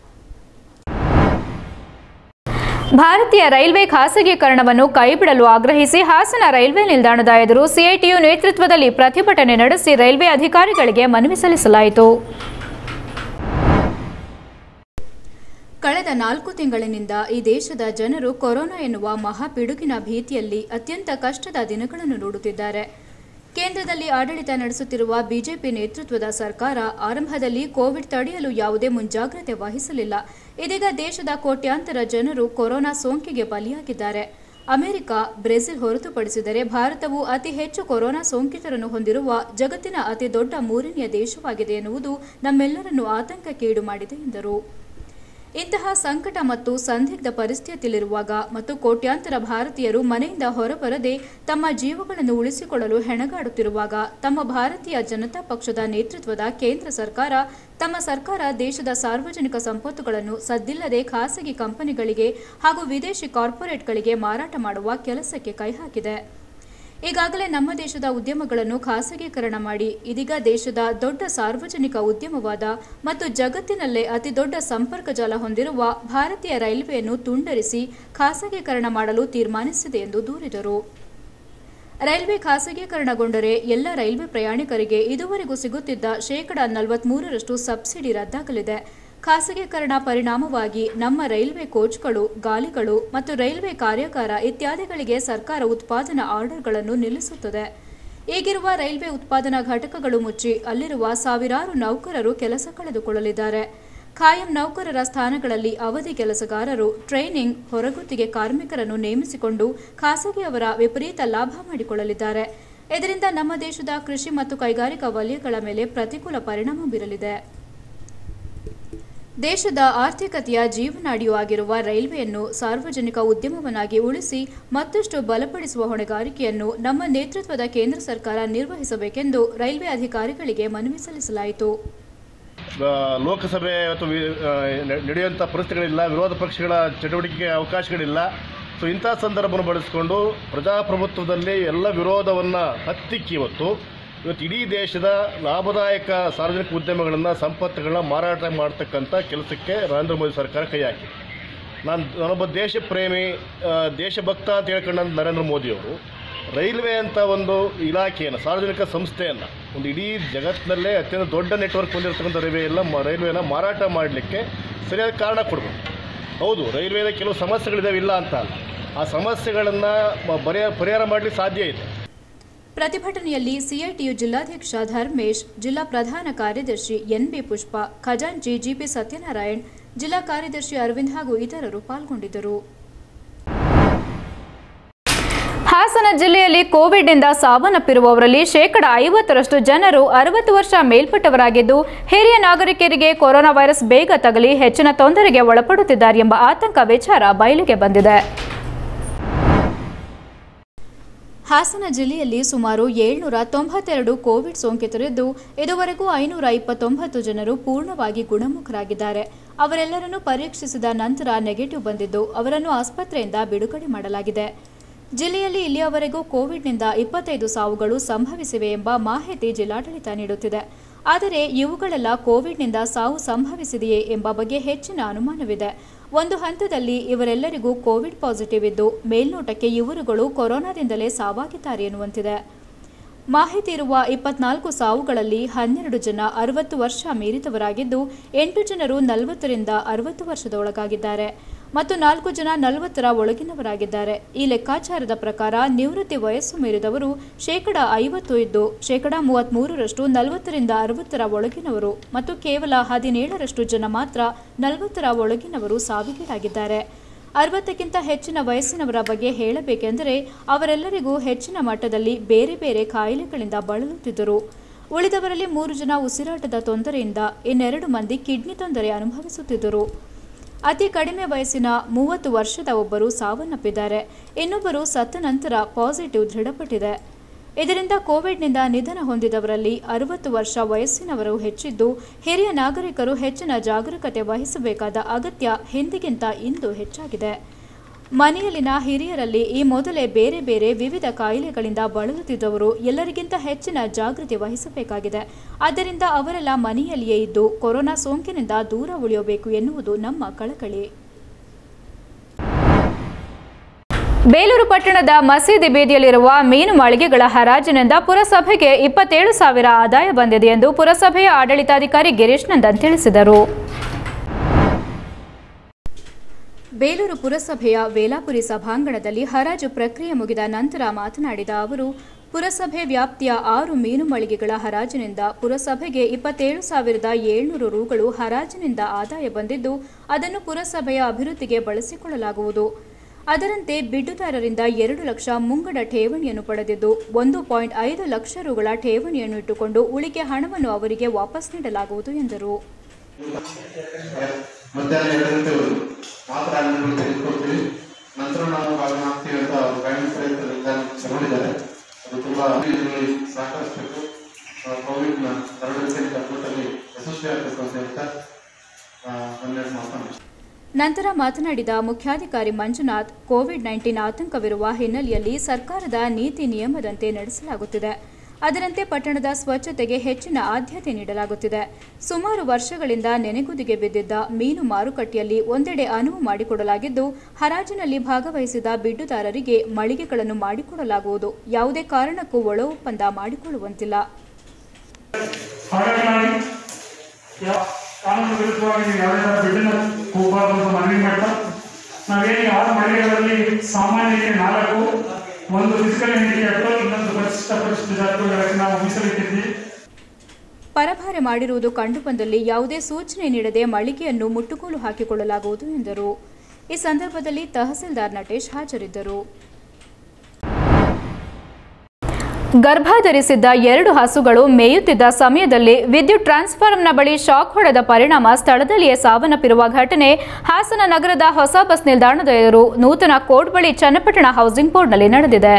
ಭಾರತೀಯ ರೈಲ್ವೆ ಖಾಸಗೀಕರಣವನ್ನು ಕೈಬಿಡಲು ಆಗ್ರಹಿಸಿ ಹಾಸನ ರೈಲ್ವೆ ನಿಲ್ದಾಣದ ಎದುರು ಸಿಐಟಿಯು ನೇತೃತ್ವದಲ್ಲಿ ಪ್ರತಿಭಟನೆ ನಡೆಸಿ ರೈಲ್ವೆ ಅಧಿಕಾರಿಗಳಿಗೆ ಮನವಿ ಸಲ್ಲಿಸಲಾಯಿತು ಕಳೆದ ನಾಲ್ಕು ತಿಂಗಳಿನಿಂದ ಈ ದೇಶದ ಜನರು ಕೊರೋನಾ ಎನ್ನುವ ಮಹಾಪಿಡುಗಿನ ಭೀತಿಯಲ್ಲಿ ಅತ್ಯಂತ ಕಷ್ಟದ ದಿನಗಳನ್ನು ನೋಡುತ್ತಿದ್ದಾರೆ ಕೇಂದ್ರದಲ್ಲಿ ಆಡಳಿತ ನಡೆಸುತ್ತಿರುವ ಬಿಜೆಪಿ ನೇತೃತ್ವದ ಸರ್ಕಾರ ಆರಂಭದಲ್ಲಿ ಕೋವಿಡ್ ತಡೆಯಲು ಯಾವುದೇ ಮುಂಜಾಗ್ರತೆ ವಹಿಸಲಿಲ್ಲ ಇದೀಗ ದೇಶದ ಕೋಟ್ಯಾಂತರ ಜನರು ಕೊರೋನಾ ಸೋಂಕಿಗೆ ಬಲಿಯಾಗಿದ್ದಾರೆ ಅಮೆರಿಕ ಬ್ರೆಜಿಲ್ ಹೊರತುಪಡಿಸಿದರೆ ಭಾರತವು ಅತಿ ಹೆಚ್ಚು ಕೊರೋನಾ ಸೋಂಕಿತರನ್ನು ಹೊಂದಿರುವ ಜಗತ್ತಿನ ಅತಿ ದೊಡ್ಡ ಮೂರನೆಯ ದೇಶವಾಗಿದೆ ಎನ್ನುವುದು ನಮ್ಮೆಲ್ಲರನ್ನು ಆತಂಕಕ್ಕೀಡು ಮಾಡಿದೆ ಎಂದರು ಇಂತಹ ಸಂಕಟ ಮತ್ತು ಸಂದಿಗ್ಧ ಪರಿಸ್ಥಿತಿಯಲ್ಲಿರುವಾಗ ಮತ್ತು ಕೋಟ್ಯಾಂತರ ಭಾರತೀಯರು ಮನೆಯಿಂದ ಹೊರಬರದೆ ತಮ್ಮ ಜೀವಗಳನ್ನು ಉಳಿಸಿಕೊಳ್ಳಲು ಹೆಣಗಾಡುತ್ತಿರುವಾಗ ತಮ್ಮ ಭಾರತೀಯ ಜನತಾ ಪಕ್ಷದ ನೇತೃತ್ವದ ಕೇಂದ್ರ ಸರ್ಕಾರ ತಮ್ಮ ಸರ್ಕಾರ ದೇಶದ ಸಾರ್ವಜನಿಕ ಸಂಪತ್ತುಗಳನ್ನು ಸದ್ದಿಲ್ಲದೆ ಖಾಸಗಿ ಕಂಪನಿಗಳಿಗೆ ಹಾಗೂ ವಿದೇಶಿ ಕಾರ್ಪೊರೇಟ್ಗಳಿಗೆ ಮಾರಾಟ ಮಾಡುವ ಕೆಲಸಕ್ಕೆ ಕೈ ಹಾಕಿದೆ ಈಗಾಗಲೇ ನಮ್ಮ ದೇಶದ ಉದ್ಯಮಗಳನ್ನು ಖಾಸಗೀಕರಣ ಮಾಡಿ ಇದೀಗ ದೇಶದ ದೊಡ್ಡ ಸಾರ್ವಜನಿಕ ಉದ್ಯಮವಾದ ಮತ್ತು ಜಗತ್ತಿನಲ್ಲೇ ಅತಿದೊಡ್ಡ ಸಂಪರ್ಕ ಜಾಲ ಹೊಂದಿರುವ ಭಾರತೀಯ ರೈಲ್ವೆಯನ್ನು ತುಂಡರಿಸಿ ಖಾಸಗೀಕರಣ ಮಾಡಲು ತೀರ್ಮಾನಿಸಿದೆ ಎಂದು ದೂರಿದರು ರೈಲ್ವೆ ಖಾಸಗೀಕರಣಗೊಂಡರೆ ಎಲ್ಲ ರೈಲ್ವೆ ಪ್ರಯಾಣಿಕರಿಗೆ ಇದುವರೆಗೂ ಸಿಗುತ್ತಿದ್ದ ಶೇಕಡಾ ನಲವತ್ಮೂರರಷ್ಟು ಸಬ್ಸಿಡಿ ರದ್ದಾಗಲಿದೆ ಖಾಸಗೀಕರಣ ಪರಿಣಾಮವಾಗಿ ನಮ್ಮ ರೈಲ್ವೆ ಕೋಚ್ಗಳು ಗಾಲಿಗಳು ಮತ್ತು ರೈಲ್ವೆ ಕಾರ್ಯಾಗಾರ ಇತ್ಯಾದಿಗಳಿಗೆ ಸರ್ಕಾರ ಉತ್ಪಾದನಾ ಆರ್ಡರ್ಗಳನ್ನು ನಿಲ್ಲಿಸುತ್ತದೆ ಈಗಿರುವ ರೈಲ್ವೆ ಉತ್ಪಾದನಾ ಘಟಕಗಳು ಮುಚ್ಚಿ ಅಲ್ಲಿರುವ ಸಾವಿರಾರು ನೌಕರರು ಕೆಲಸ ಕಳೆದುಕೊಳ್ಳಲಿದ್ದಾರೆ ಖಾಯಂ ನೌಕರರ ಸ್ಥಾನಗಳಲ್ಲಿ ಅವಧಿ ಕೆಲಸಗಾರರು ಟ್ರೈನಿಂಗ್ ಹೊರಗುತ್ತಿಗೆ ಕಾರ್ಮಿಕರನ್ನು ನೇಮಿಸಿಕೊಂಡು ಖಾಸಗಿಯವರ ವಿಪರೀತ ಲಾಭ ಮಾಡಿಕೊಳ್ಳಲಿದ್ದಾರೆ ಇದರಿಂದ ನಮ್ಮ ದೇಶದ ಕೃಷಿ ಮತ್ತು ಕೈಗಾರಿಕಾ ವಲಯಗಳ ಮೇಲೆ ಪ್ರತಿಕೂಲ ಪರಿಣಾಮ ಬೀರಲಿದೆ ದೇಶದ ಆರ್ಥಿಕತೆಯ ಜೀವನಾಡಿಯೂ ಆಗಿರುವ ರೈಲ್ವೆಯನ್ನು ಸಾರ್ವಜನಿಕ ಉದ್ಯಮವನ್ನಾಗಿ ಉಳಿಸಿ ಮತ್ತಷ್ಟು ಬಲಪಡಿಸುವ ಹೊಣೆಗಾರಿಕೆಯನ್ನು ನಮ್ಮ ನೇತೃತ್ವದ ಕೇಂದ್ರ ಸರ್ಕಾರ ನಿರ್ವಹಿಸಬೇಕೆಂದು ರೈಲ್ವೆ ಅಧಿಕಾರಿಗಳಿಗೆ ಮನವಿ ಸಲ್ಲಿಸಲಾಯಿತು ಆ, ಲೋಕಸಭೆ ಅಥವಾ ವಿ- ಆ, ನ- ನಡೆಯುವಂಥ ಪರಿಸ್ಥಿತಿಗಳಿಲ್ಲ ವಿರೋಧ ಪಕ್ಷಗಳ ಚಟುವಟಿಕೆಗೆ ಅವಕಾಶಗಳಿಲ್ಲ ಸೊ ಇಂಥ ಸಂದರ್ಭವನ್ನು ಬಳಸಿಕೊಂಡು ಪ್ರಜಾಪ್ರಭುತ್ವದಲ್ಲಿ ಎಲ್ಲ ವಿರೋಧವನ್ನು ಹತ್ತಿಕ್ಕಿ ಇವತ್ತು ಇವತ್ತು ಇಡೀ ದೇಶದ ಲಾಭದಾಯಕ ಸಾರ್ವಜನಿಕ ಉದ್ಯಮಗಳನ್ನು ಸಂಪತ್ತುಗಳನ್ನ ಮಾರಾಟ ಮಾಡ್ತಕ್ಕಂಥ ಕೆಲಸಕ್ಕೆ ನರೇಂದ್ರ ಮೋದಿ ಸರ್ಕಾರ ಕೈ ಹಾಕಿದೆ ನಾನು ನಾನೊಬ್ಬ ದೇಶ ಪ್ರೇಮಿ ಆ, ದೇಶಭಕ್ತ ಅಂತ ಹೇಳ್ಕೊಂಡಂಥ ನರೇಂದ್ರ ಮೋದಿಯವರು ರೈಲ್ವೆ ಅಂತ ಒಂದು ಇಲಾಖೆಯನ್ನು ಸಾರ್ವಜನಿಕ ಸಂಸ್ಥೆಯನ್ನು ಒಂದು ಇಡೀ ಜಗತ್ತಿನಲ್ಲೇ ಅತ್ಯಂತ ದೊಡ್ಡ ನೆಟ್ವರ್ಕ್ ಹೊಂದಿರತಕ್ಕಂಥ ರೈಲ್ವೆ ಎಲ್ಲ ಮ- ರೈಲ್ವೆನ ಮಾರಾಟ ಮಾಡಲಿಕ್ಕೆ ಸರಿಯಾದ ಕಾರಣ ಕೊಡಬೇಕು ಹೌದು ರೈಲ್ವೆದ ಕೆಲವು ಸಮಸ್ಯೆಗಳಿದಾವೆ ಇಲ್ಲ ಅಂತ ಅಲ್ಲ ಆ ಸಮಸ್ಯೆಗಳನ್ನು ಬರೆಯ ಪರಿಹಾರ ಮಾಡಲಿಕ್ಕೆ ಸಾಧ್ಯ ಇದೆ ಪ್ರತಿಭಟನೆಯಲ್ಲಿ ಸಿಐಟಿಯು ಜಿಲ್ಲಾಧ್ಯಕ್ಷ ಧರ್ಮೇಶ್ ಜಿಲ್ಲಾ ಪ್ರಧಾನ ಕಾರ್ಯದರ್ಶಿ ಎನ್ಬಿ ಪುಷ್ಪ ಖಜಾಂಚಿ ಜಿಪಿ ಸತ್ಯನಾರಾಯಣ್ ಜಿಲ್ಲಾ ಕಾರ್ಯದರ್ಶಿ ಅರವಿಂದ್ ಹಾಗೂ ಇತರರು ಪಾಲ್ಗೊಂಡಿದ್ದರು ಹಾಸನ ಜಿಲ್ಲೆಯಲ್ಲಿ ಕೋವಿಡ್ನಿಂದ ಸಾವನ್ನಪ್ಪಿರುವವರಲ್ಲಿ ಶೇಕಡ ಐವತ್ತರಷ್ಟು ಜನರು ಅರವತ್ತು ವರ್ಷ ಮೇಲ್ಪಟ್ಟವರಾಗಿದ್ದು ಹಿರಿಯ ನಾಗರಿಕರಿಗೆ ಕೊರೋನಾ ವೈರಸ್ ಬೇಗ ತಗಲಿ ಹೆಚ್ಚಿನ ತೊಂದರೆಗೆ ಒಳಪಡುತ್ತಿದ್ದಾರೆ ಎಂಬ ಆತಂಕ ವಿಚಾರ ಬಯಲಿಗೆ ಬಂದಿದೆ ಹಾಸನ ಜಿಲ್ಲೆಯಲ್ಲಿ ಸುಮಾರು ಏಳ್ನೂರ ತೊಂಬತ್ತೆರಡು ಕೋವಿಡ್ ಸೋಂಕಿತರಿದ್ದು ಇದುವರೆಗೂ ಐನೂರ ಇಪ್ಪತ್ತೊಂಬತ್ತು ಜನರು ಪೂರ್ಣವಾಗಿ ಗುಣಮುಖರಾಗಿದ್ದಾರೆ ಅವರೆಲ್ಲರನ್ನು ಪರೀಕ್ಷಿಸಿದ ನಂತರ ನೆಗೆಟಿವ್ ಬಂದಿದ್ದು ಅವರನ್ನು ಆಸ್ಪತ್ರೆಯಿಂದ ಬಿಡುಗಡೆ ಮಾಡಲಾಗಿದೆ ಜಿಲ್ಲೆಯಲ್ಲಿ ಇಲ್ಲಿಯವರೆಗೂ ಕೋವಿಡ್ನಿಂದ ಇಪ್ಪತ್ತೈದು ಸಾವುಗಳು ಸಂಭವಿಸಿವೆ ಎಂಬ ಮಾಹಿತಿ ಜಿಲ್ಲಾಡಳಿತ ನೀಡುತ್ತಿದೆ ಆದರೆ ಇವುಗಳೆಲ್ಲ ಕೋವಿಡ್ನಿಂದ ಸಾವು ಸಂಭವಿಸಿದೆಯೇ ಎಂಬ ಬಗ್ಗೆ ಹೆಚ್ಚಿನ ಅನುಮಾನವಿದೆ ಒಂದು ಹಂತದಲ್ಲಿ ಇವರೆಲ್ಲರಿಗೂ ಕೋವಿಡ್ ಪಾಸಿಟಿವ್ ಇದ್ದು ಮೇಲ್ನೋಟಕ್ಕೆ ಇವರುಗಳು ಕೊರೋನಾದಿಂದಲೇ ಸಾವಾಗಿದ್ದಾರೆ ಎನ್ನುವಂತಿದೆ ಮಾಹಿತಿ ಇರುವ ಇಪ್ಪತ್ನಾಲ್ಕು ಸಾವುಗಳಲ್ಲಿ ಹನ್ನೆರಡು ಜನ ಅರವತ್ತು ವರ್ಷ ಮೀರಿದವರಾಗಿದ್ದು ಎಂಟು ಜನರು ನಲವತ್ತರಿಂದ ಅರವತ್ತು ವರ್ಷದ ಒಳಗಾಗಿದ್ದಾರೆ ಮತ್ತು ನಾಲ್ಕು ಜನ ನಲವತ್ತರ ಒಳಗಿನವರಾಗಿದ್ದಾರೆ ಈ ಲೆಕ್ಕಾಚಾರದ ಪ್ರಕಾರ ನಿವೃತ್ತಿ ವಯಸ್ಸು ಮೀರಿದವರು ಶೇಕಡ ಐವತ್ತು ಇದ್ದು ಶೇಕಡ ಮೂವತ್ತ್ಮೂರರಷ್ಟು ನಲವತ್ತರಿಂದ ಅರವತ್ತರ ಒಳಗಿನವರು ಮತ್ತು ಕೇವಲ ಹದಿನೇಳರಷ್ಟು ಜನ ಮಾತ್ರ ನಲವತ್ತರ ಒಳಗಿನವರು ಸಾವಿಗೀಡಾಗಿದ್ದಾರೆ ಅರವತ್ತಕ್ಕಿಂತ ಹೆಚ್ಚಿನ ವಯಸ್ಸಿನವರ ಬಗ್ಗೆ ಹೇಳಬೇಕೆಂದರೆ ಅವರೆಲ್ಲರಿಗೂ ಹೆಚ್ಚಿನ ಮಟ್ಟದಲ್ಲಿ ಬೇರೆ ಬೇರೆ ಕಾಯಿಲೆಗಳಿಂದ ಬಳಲುತ್ತಿದ್ದರು ಉಳಿದವರಲ್ಲಿ ಮೂರು ಜನ ಉಸಿರಾಟದ ತೊಂದರೆಯಿಂದ ಇನ್ನೆರಡು ಮಂದಿ ಕಿಡ್ನಿ ತೊಂದರೆ ಅನುಭವಿಸುತ್ತಿದ್ದರು ಅತಿ ಕಡಿಮೆ ವಯಸ್ಸಿನ ಮೂವತ್ತು ವರ್ಷದ ಒಬ್ಬರು ಸಾವನ್ನಪ್ಪಿದ್ದಾರೆ ಇನ್ನೊಬ್ಬರು ಸತ್ತ ನಂತರ ಪಾಸಿಟಿವ್ ದೃಢಪಟ್ಟಿದೆ ಇದರಿಂದ ಕೋವಿಡ್ನಿಂದ ನಿಧನ ಹೊಂದಿದವರಲ್ಲಿ ಅರವತ್ತು ವರ್ಷ ವಯಸ್ಸಿನವರು ಹೆಚ್ಚಿದ್ದು ಹಿರಿಯ ನಾಗರಿಕರು ಹೆಚ್ಚಿನ ಜಾಗರೂಕತೆ ವಹಿಸಬೇಕಾದ ಅಗತ್ಯ ಹಿಂದಿಗಿಂತ ಇಂದು ಹೆಚ್ಚಾಗಿದೆ ಮನೆಯಲ್ಲಿನ ಹಿರಿಯರಲ್ಲಿ ಈ ಮೊದಲೇ ಬೇರೆ ಬೇರೆ ವಿವಿಧ ಕಾಯಿಲೆಗಳಿಂದ ಬಳಲುತ್ತಿದ್ದವರು ಎಲ್ಲರಿಗಿಂತ ಹೆಚ್ಚಿನ ಜಾಗೃತಿ ವಹಿಸಬೇಕಾಗಿದೆ ಆದ್ದರಿಂದ ಅವರೆಲ್ಲ ಮನೆಯಲ್ಲಿಯೇ ಇದ್ದು ಕೊರೋನಾ ಸೋಂಕಿನಿಂದ ದೂರ ಉಳಿಯಬೇಕು ಎನ್ನುವುದು ನಮ್ಮ ಕಳಕಳಿ ಬೇಲೂರು ಪಟ್ಟಣದ ಮಸೀದಿ ಬೀದಿಯಲ್ಲಿರುವ ಮೀನು ಮಳಿಗೆಗಳ ಹರಾಜಿನಿಂದ ಪುರಸಭೆಗೆ ಇಪ್ಪತ್ತೇಳು ಸಾವಿರ ಆದಾಯ ಬಂದಿದೆ ಎಂದು ಪುರಸಭೆಯ ಆಡಳಿತಾಧಿಕಾರಿ ಗಿರೀಶ್ ನಂದನ್ ತಿಳಿಸಿದರು ಬೇಲೂರು ಪುರಸಭೆಯ ವೇಲಾಪುರಿ ಸಭಾಂಗಣದಲ್ಲಿ ಹರಾಜು ಪ್ರಕ್ರಿಯೆ ಮುಗಿದ ನಂತರ ಮಾತನಾಡಿದ ಅವರು ಪುರಸಭೆ ವ್ಯಾಪ್ತಿಯ ಆರು ಮೀನು ಮಳಿಗೆಗಳ ಹರಾಜಿನಿಂದ ಪುರಸಭೆಗೆ ಇಪ್ಪತ್ತೇಳು ಸಾವಿರದ ಏಳ್ನೂರು ರುಗಳು ಹರಾಜಿನಿಂದ ಆದಾಯ ಬಂದಿದ್ದು ಅದನ್ನು ಪುರಸಭೆಯ ಅಭಿವೃದ್ಧಿಗೆ ಬಳಸಿಕೊಳ್ಳಲಾಗುವುದು ಅದರಂತೆ ಬಿಡ್ಡುದಾರರಿಂದ ಎರಡು ಲಕ್ಷ ಮುಂಗಡ ಠೇವಣಿಯನ್ನು ಪಡೆದಿದ್ದು ಒಂದು ಪಾಯಿಂಟ್ ಐದು ಲಕ್ಷ ರುಗಳ ಠೇವಣಿಯನ್ನು ಇಟ್ಟುಕೊಂಡು ಉಳಿಕೆ ಹಣವನ್ನು ಅವರಿಗೆ ವಾಪಸ್ ನೀಡಲಾಗುವುದು ಎಂದರು ಮಧ್ಯಾಹ್ನ ಎರಡು ಗಂಟೆವರೆಗೂ ಮಾತ್ರ ಅಂಗಡಿಗಳು ತೆಗೆದುಕೊಳ್ತೀವಿ ನಂತರ ನಾವು ಭಾಗವಹಿಸ್ತೀವಿ ಅಂತ ಅವರು ಗೈಡೆನ್ಸ್ ರೈತ ನಿರ್ಧಾರ ತಗೊಂಡಿದ್ದಾರೆ ಅದು ತುಂಬಾ ಇದರಲ್ಲಿ ಸಹಕರಿಸಬೇಕು ಕೋವಿಡ್ನ ಹರಡುವಿಕೆ ತಪ್ಪುತ್ತಲ್ಲಿ ಯಶಸ್ವಿ ಆಗಬೇಕು ಅಂತ ಹೇಳ್ತಾ ಆ, ಒಂದೆರಡು ಮಾತನಾಡಿ ನಂತರ ಮಾತನಾಡಿದ ಮುಖ್ಯಾಧಿಕಾರಿ ಮಂಜುನಾಥ್ ಕೋವಿಡ್ ನೈನ್ಟೀನ್ ಆತಂಕವಿರುವ ಹಿನ್ನೆಲೆಯಲ್ಲಿ ಸರ್ಕಾರದ ನೀತಿ ನಿಯಮದಂತೆ ನಡೆಸಲಾಗುತ್ತಿದೆ ಅದರಂತೆ ಪಟ್ಟಣದ ಸ್ವಚ್ಛತೆಗೆ ಹೆಚ್ಚಿನ ಆದ್ಯತೆ ನೀಡಲಾಗುತ್ತಿದೆ ಸುಮಾರು ವರ್ಷಗಳಿಂದ ನೆನೆಗುದಿಗೆ ಬಿದ್ದಿದ್ದ ಮೀನು ಮಾರುಕಟ್ಟೆಯಲ್ಲಿ ಒಂದೆಡೆ ಅನುವು ಮಾಡಿಕೊಡಲಾಗಿದ್ದು ಹರಾಜಿನಲ್ಲಿ ಭಾಗವಹಿಸಿದ ಬಿಡ್ಡುದಾರರಿಗೆ ಮಳಿಗೆಗಳನ್ನು ಮಾಡಿಕೊಡಲಾಗುವುದು ಯಾವುದೇ ಕಾರಣಕ್ಕೂ ಒಳ ಒಪ್ಪಂದ ಮಾಡಿಕೊಳ್ಳುವಂತಿಲ್ಲ ಹಾಗಾಗಿ ಯಾ- ಕಾನೂನು ವಿರುದ್ಧವಾಗಿ ನೀವು ಯಾವುದೇ ಬಿಡ್ಡಿನ ಹೋಗಬಾರ್ದು ಅಂತ ಮನವಿ ಮಾಡ್ತಾ ನಾವೇನು ಆರು ಮಳಿಗೆಗಳಲ್ಲಿ ಸಾಮಾನ್ಯಕ್ಕೆ ನಾಲ್ಕು ಒಂದು ಫಿಸಿಕಲ್ ಹ್ಯಾಂಡಿಕ್ಯಾಪ್ಟು ಇನ್ನೊಂದು ಪರಿಶಿಷ್ಟ ಪರಿಶಿಷ್ಟ ಜಾತಿಗಳಿಗೆ ನಾವು ಮೀಸಲಿಟ್ಟಿದ್ವಿ ಪರಭಾರೆ ಮಾಡಿರುವುದು ಕಂಡುಬಂದಲ್ಲಿ ಯಾವುದೇ ಸೂಚನೆ ನೀಡದೆ ಮಳಿಗೆಯನ್ನು ಮುಟ್ಟುಗೋಲು ಹಾಕಿಕೊಳ್ಳಲಾಗುವುದು ಎಂದರು ಈ ಸಂದರ್ಭದಲ್ಲಿ ತಹಸೀಲ್ದಾರ್ ನಟೇಶ್ ಹಾಜರಿದ್ದರು ಗರ್ಭ ಧರಿಸಿದ್ದ ಎರಡು ಹಸುಗಳು ಮೇಯುತ್ತಿದ್ದ ಸಮಯದಲ್ಲಿ ವಿದ್ಯುತ್ ಟ್ರಾನ್ಸ್ಫಾರ್ಮರ್ನ ಬಳಿ ಶಾಕ್ ಹೊಡೆದ ಪರಿಣಾಮ ಸ್ಥಳದಲ್ಲಿಯೇ ಸಾವನ್ನಪ್ಪಿರುವ ಘಟನೆ ಹಾಸನ ನಗರದ ಹೊಸ ಬಸ್ ನಿಲ್ದಾಣದ ಎದುರು ನೂತನ ಕೋರ್ಟ್ ಬಳಿ ಚನ್ನಪಟ್ಟಣ ಹೌಸಿಂಗ್ ಬೋರ್ಡ್ನಲ್ಲಿ ನಡೆದಿದೆ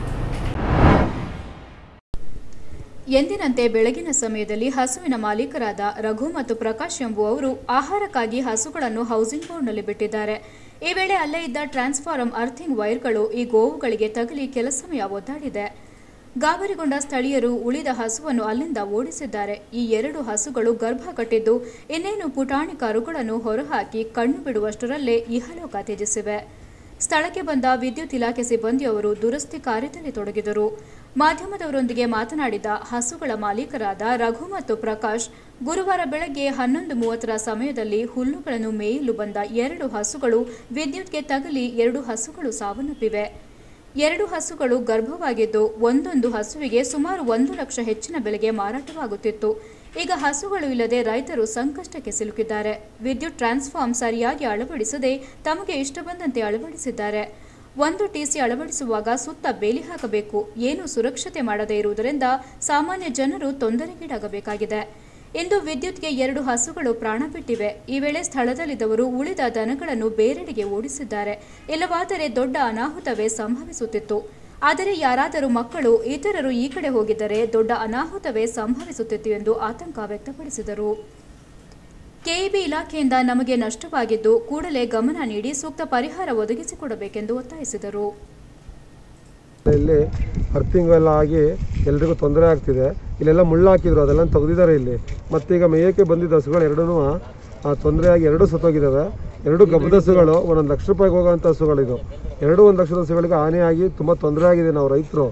ಎಂದಿನಂತೆ ಬೆಳಗಿನ ಸಮಯದಲ್ಲಿ ಹಸುವಿನ ಮಾಲೀಕರಾದ ರಘು ಮತ್ತು ಪ್ರಕಾಶ್ ಎಂಬುವವರು ಆಹಾರಕ್ಕಾಗಿ ಹಸುಗಳನ್ನು ಹೌಸಿಂಗ್ ಬೋರ್ಡ್ನಲ್ಲಿ ಬಿಟ್ಟಿದ್ದಾರೆ ಈ ವೇಳೆ ಅಲ್ಲೇ ಇದ್ದ ಟ್ರಾನ್ಸ್ಫಾರ್ಮ್ ಅರ್ಥಿಂಗ್ ವೈರ್ಗಳು ಈ ಗೋವುಗಳಿಗೆ ತಗುಲಿ ಕೆಲ ಸಮಯ ಒದ್ದಾಡಿದೆ ಗಾಬರಿಗೊಂಡ ಸ್ಥಳೀಯರು ಉಳಿದ ಹಸುವನ್ನು ಅಲ್ಲಿಂದ ಓಡಿಸಿದ್ದಾರೆ ಈ ಎರಡು ಹಸುಗಳು ಗರ್ಭ ಕಟ್ಟಿದ್ದು ಇನ್ನೇನು ಪುಟಾಣಿ ಕರುಗಳನ್ನು ಹೊರಹಾಕಿ ಕಣ್ಣು ಬಿಡುವಷ್ಟರಲ್ಲೇ ಇಹಲೋಕ ತ್ಯಜಿಸಿವೆ ಸ್ಥಳಕ್ಕೆ ಬಂದ ವಿದ್ಯುತ್ ಇಲಾಖೆ ಸಿಬ್ಬಂದಿಯವರು ದುರಸ್ತಿ ಕಾರ್ಯದಲ್ಲಿ ತೊಡಗಿದರು ಮಾಧ್ಯಮದವರೊಂದಿಗೆ ಮಾತನಾಡಿದ ಹಸುಗಳ ಮಾಲೀಕರಾದ ರಘು ಮತ್ತು ಪ್ರಕಾಶ್ ಗುರುವಾರ ಬೆಳಗ್ಗೆ ಹನ್ನೊಂದು ಮೂವತ್ತರ ಸಮಯದಲ್ಲಿ ಹುಲ್ಲುಗಳನ್ನು ಮೇಯಲು ಬಂದ ಎರಡು ಹಸುಗಳು ವಿದ್ಯುತ್ಗೆ ತಗಲಿ ಎರಡು ಹಸುಗಳು ಸಾವನ್ನಪ್ಪಿವೆ ಎರಡು ಹಸುಗಳು ಗರ್ಭವಾಗಿದ್ದು ಒಂದೊಂದು ಹಸುವಿಗೆ ಸುಮಾರು ಒಂದು ಲಕ್ಷ ಹೆಚ್ಚಿನ ಬೆಲೆಗೆ ಮಾರಾಟವಾಗುತ್ತಿತ್ತು ಈಗ ಹಸುಗಳು ಇಲ್ಲದೆ ರೈತರು ಸಂಕಷ್ಟಕ್ಕೆ ಸಿಲುಕಿದ್ದಾರೆ ವಿದ್ಯುತ್ ಟ್ರಾನ್ಸ್ಫಾರ್ಮ್ ಸರಿಯಾಗಿ ಅಳವಡಿಸದೆ ತಮಗೆ ಇಷ್ಟ ಬಂದಂತೆ ಅಳವಡಿಸಿದ್ದಾರೆ ಒಂದು ಟಿಸಿ ಅಳವಡಿಸುವಾಗ ಸುತ್ತ ಬೇಲಿ ಹಾಕಬೇಕು ಏನು ಸುರಕ್ಷತೆ ಮಾಡದೇ ಇರುವುದರಿಂದ ಸಾಮಾನ್ಯ ಜನರು ತೊಂದರೆಗೀಡಾಗಬೇಕಾಗಿದೆ ಇಂದು ವಿದ್ಯುತ್ಗೆ ಎರಡು ಹಸುಗಳು ಪ್ರಾಣ ಬಿಟ್ಟಿವೆ ಈ ವೇಳೆ ಸ್ಥಳದಲ್ಲಿದ್ದವರು ಉಳಿದ ದನಗಳನ್ನು ಬೇರೆಡೆಗೆ ಓಡಿಸಿದ್ದಾರೆ ಇಲ್ಲವಾದರೆ ದೊಡ್ಡ ಅನಾಹುತವೇ ಸಂಭವಿಸುತ್ತಿತ್ತು ಆದರೆ ಯಾರಾದರೂ ಮಕ್ಕಳು ಇತರರು ಈ ಕಡೆ ಹೋಗಿದ್ದರೆ ದೊಡ್ಡ ಅನಾಹುತವೇ ಸಂಭವಿಸುತ್ತಿತ್ತು ಎಂದು ಆತಂಕ ವ್ಯಕ್ತಪಡಿಸಿದರು ಕೆಇಬಿ ಇಲಾಖೆಯಿಂದ ನಮಗೆ ನಷ್ಟವಾಗಿದ್ದು ಕೂಡಲೇ ಗಮನ ನೀಡಿ ಸೂಕ್ತ ಪರಿಹಾರ ಒದಗಿಸಿಕೊಡಬೇಕೆಂದು ಒತ್ತಾಯಿಸಿದರು ಇಲ್ಲಿ ಅರ್ಪಿಂಗ್ ಎಲ್ಲ ಆಗಿ ಎಲ್ರಿಗೂ ತೊಂದರೆ ಆಗ್ತಿದೆ ಇಲ್ಲೆಲ್ಲ ಮುಳ್ಳು ಹಾಕಿದ್ರು ಅದೆಲ್ಲ ತೆಗೆದಿದ್ದಾರೆ ಇಲ್ಲಿ ಮತ್ತೀಗ ಮೇಯಕ್ಕೆ ಬಂದಿದ್ದ ಹಸುಗಳು ಎರಡೂ ತೊಂದರೆ ಆಗಿ ಎರಡೂ ಸತ್ತೋಗಿದ್ದಾವೆ ಎರಡು ಗಬ್ಬದ ಹಸುಗಳು ಒಂದೊಂದು ಲಕ್ಷ ರೂಪಾಯಿಗೆ ಹೋಗೋಂಥ ಹಸುಗಳಿದು ಎರಡೂ ಒಂದು ಲಕ್ಷದ ಹಸುಗಳಿಗೆ ಹಾನಿಯಾಗಿ ತುಂಬ ತೊಂದರೆ ಆಗಿದೆ ನಾವು ರೈತರು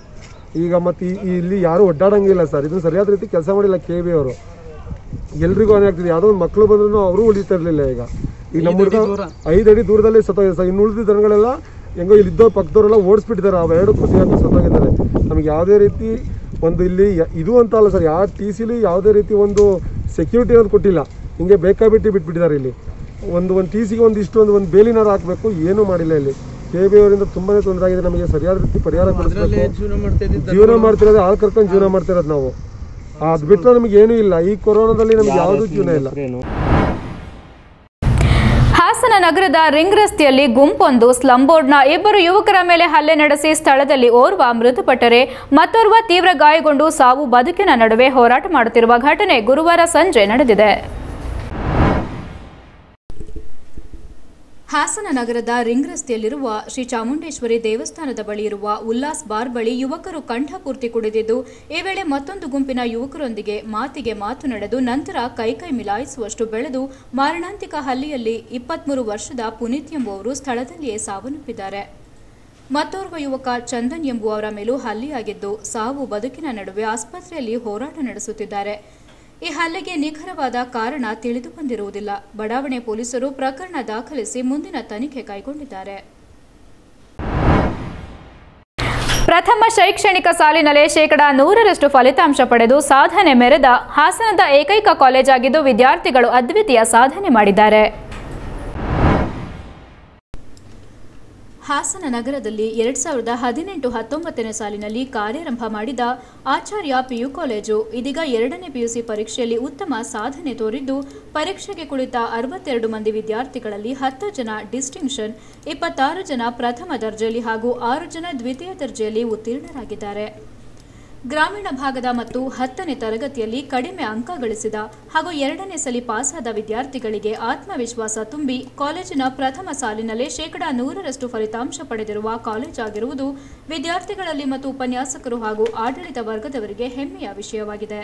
ಈಗ ಮತ್ತು ಇಲ್ಲಿ ಯಾರೂ ಒಡ್ಡಾಡಂಗಿಲ್ಲ ಸರ್ ಇದು ಸರಿಯಾದ ರೀತಿ ಕೆಲಸ ಮಾಡಿಲ್ಲ ಕೆ ಬಿ ಅವರು ಎಲ್ರಿಗೂ ಹಾನಿ ಆಗ್ತಿದೆ ಯಾವುದೋ ಒಂದು ಮಕ್ಕಳು ಬಂದ್ರು ಅವರು ಉಳಿತಾ ಇರಲಿಲ್ಲ ಈಗ ಈಗ ನಮ್ಮ ಹುಡುಗ ಐದು ಅಡಿ ದೂರದಲ್ಲಿ ಸತ್ತೋಗಿದೆ ಸರ್ ಇನ್ನು ಉಳಿದ ದನಗಳೆಲ್ಲ ಹೆಂಗೋ ಇಲ್ಲಿ ಇದ್ದೋ ಪಕ್ಕದವರೆಲ್ಲ ಓಡಿಸ್ಬಿಟ್ಟಿದ್ದಾರೆ ಅವೆರಡು ಖುಷಿ ಹಾಕಿ ಸತ್ತೋಗಿದ್ದಾರೆ ನಮಗೆ ಯಾವುದೇ ರೀತಿ ಒಂದು ಇಲ್ಲಿ ಯ- ಇದು ಅಂತ ಅಲ್ಲ ಸರ್ ಯಾವ ಟಿ ಸಿಲಿ ಯಾವುದೇ ರೀತಿ ಒಂದು ಸೆಕ್ಯೂರಿಟಿ ಅನ್ನೋದು ಕೊಟ್ಟಿಲ್ಲ ಹಿಂಗೆ ಬೇಕಾಬಿಟ್ಟು ಬಿಟ್ಬಿಟ್ಟಿದ್ದಾರೆ ಇಲ್ಲಿ ಒಂದು ಒಂದು ಟಿ ಸಿಗೆ ಒಂದು ಇಷ್ಟು ಒಂದು ಒಂದು ಬೇಲಿನಾರು ಹಾಕಬೇಕು ಏನೂ ಮಾಡಿಲ್ಲ ಇಲ್ಲಿ ಕೆ ಬಿ ಅವರಿಂದ ತುಂಬಾ ತೊಂದರೆ ಆಗಿದೆ ನಮಗೆ ಸರಿಯಾದ ರೀತಿ ಪರಿಹಾರ ಕೊಡಿಸ್ಬೇಕು ಜೀವನ ಮಾಡ್ತಿರೋದು ಹಾಲು ಕರ್ಕೊಂಡು ಜೀವನ ಮಾಡ್ತಿರೋದು ನಾವು ಅದು ಬಿಟ್ಟರೆ ನಮಗೆ ಏನೂ ಇಲ್ಲ ಈ ಕೊರೋನಾದಲ್ಲಿ ನಮಗೆ ಯಾವುದೂ ಜೀವನ ಇಲ್ಲ ಹಾಸನ ನಗರದ ರಿಂಗ್ ರಸ್ತೆಯಲ್ಲಿ ಗುಂಪೊಂದು ಸ್ಲಂ ಬೋರ್ಡ್ನ ಇಬ್ಬರು ಯುವಕರ ಮೇಲೆ ಹಲ್ಲೆ ನಡೆಸಿ ಸ್ಥಳದಲ್ಲಿ ಓರ್ವ ಮೃತಪಟ್ಟರೆ ಮತ್ತೋರ್ವ ತೀವ್ರ ಗಾಯಗೊಂಡು ಸಾವು ಬದುಕಿನ ನಡುವೆ ಹೋರಾಟ ಮಾಡುತ್ತಿರುವ ಘಟನೆ ಗುರುವಾರ ಸಂಜೆ ನಡೆದಿದೆ ಹಾಸನ ನಗರದ ರಿಂಗ್ ರಸ್ತೆಯಲ್ಲಿರುವ ಶ್ರೀ ಚಾಮುಂಡೇಶ್ವರಿ ದೇವಸ್ಥಾನದ ಬಳಿ ಇರುವ ಉಲ್ಲಾಸ್ ಬಾರ್ ಬಳಿ ಯುವಕರು ಕಂಠಪೂರ್ತಿ ಕುಡಿದಿದ್ದು ಈ ವೇಳೆ ಮತ್ತೊಂದು ಗುಂಪಿನ ಯುವಕರೊಂದಿಗೆ ಮಾತಿಗೆ ಮಾತು ನಡೆದು ನಂತರ ಕೈಕೈ ಮಿಲಾಯಿಸುವಷ್ಟು ಬೆಳೆದು ಮಾರಣಾಂತಿಕ ಹಲ್ಲೆಯಲ್ಲಿ ಇಪ್ಪತ್ಮೂರು ವರ್ಷದ ಪುನೀತ್ ಎಂಬುವವರು ಸ್ಥಳದಲ್ಲಿಯೇ ಸಾವನ್ನಪ್ಪಿದ್ದಾರೆ ಮತ್ತೋರ್ವ ಯುವಕ ಚಂದನ್ ಎಂಬುವವರ ಮೇಲೂ ಹಲ್ಲೆಯಾಗಿದ್ದು ಸಾವು ಬದುಕಿನ ನಡುವೆ ಆಸ್ಪತ್ರೆಯಲ್ಲಿ ಹೋರಾಟ ನಡೆಸುತ್ತಿದ್ದಾರೆ ಈ ಹಲ್ಲೆಗೆ ನಿಖರವಾದ ಕಾರಣ ತಿಳಿದು ಬಂದಿರುವುದಿಲ್ಲ ಬಡಾವಣೆ ಪೊಲೀಸರು ಪ್ರಕರಣ ದಾಖಲಿಸಿ ಮುಂದಿನ ತನಿಖೆ ಕೈಗೊಂಡಿದ್ದಾರೆ ಪ್ರಥಮ ಶೈಕ್ಷಣಿಕ ಸಾಲಿನಲ್ಲೇ ಶೇಕಡಾ ನೂರರಷ್ಟು ಫಲಿತಾಂಶ ಪಡೆದು ಸಾಧನೆ ಮೆರೆದ ಹಾಸನದ ಏಕೈಕ ಕಾಲೇಜಾಗಿದ್ದು ವಿದ್ಯಾರ್ಥಿಗಳು ಅದ್ವಿತೀಯ ಸಾಧನೆ ಮಾಡಿದ್ದಾರೆ ಹಾಸನ ನಗರದಲ್ಲಿ ಎರಡ್ ಸಾವಿರದ ಹದಿನೆಂಟು ಹತ್ತೊಂಬತ್ತನೇ ಸಾಲಿನಲ್ಲಿ ಕಾರ್ಯಾರಂಭ ಮಾಡಿದ ಆಚಾರ್ಯ ಪಿಯು ಕಾಲೇಜು ಇದೀಗ ಎರಡನೇ ಪಿಯುಸಿ ಪರೀಕ್ಷೆಯಲ್ಲಿ ಉತ್ತಮ ಸಾಧನೆ ತೋರಿದ್ದು ಪರೀಕ್ಷೆಗೆ ಕುಳಿತ ಅರವತ್ತೆರಡು ಮಂದಿ ವಿದ್ಯಾರ್ಥಿಗಳಲ್ಲಿ ಹತ್ತು ಜನ ಡಿಸ್ಟಿಂಕ್ಷನ್ ಇಪ್ಪತ್ತಾರು ಜನ ಪ್ರಥಮ ದರ್ಜೆಯಲ್ಲಿ ಹಾಗೂ ಆರು ಜನ ದ್ವಿತೀಯ ದರ್ಜೆಯಲ್ಲಿ ಉತ್ತೀರ್ಣರಾಗಿದ್ದಾರೆ ಗ್ರಾಮೀಣ ಭಾಗದ ಮತ್ತು ಹತ್ತನೇ ತರಗತಿಯಲ್ಲಿ ಕಡಿಮೆ ಅಂಕ ಗಳಿಸಿದ ಹಾಗೂ ಎರಡನೇ ಸಲಿ ಪಾಸಾದ ವಿದ್ಯಾರ್ಥಿಗಳಿಗೆ ಆತ್ಮವಿಶ್ವಾಸ ತುಂಬಿ ಕಾಲೇಜಿನ ಪ್ರಥಮ ಸಾಲಿನಲ್ಲೇ ಶೇಕಡಾ ನೂರರಷ್ಟು ಫಲಿತಾಂಶ ಪಡೆದಿರುವ ಕಾಲೇಜ್ ಆಗಿರುವುದು ವಿದ್ಯಾರ್ಥಿಗಳಲ್ಲಿ ಮತ್ತು ಉಪನ್ಯಾಸಕರು ಹಾಗೂ ಆಡಳಿತ ವರ್ಗದವರಿಗೆ ಹೆಮ್ಮೆಯ ವಿಷಯವಾಗಿದೆ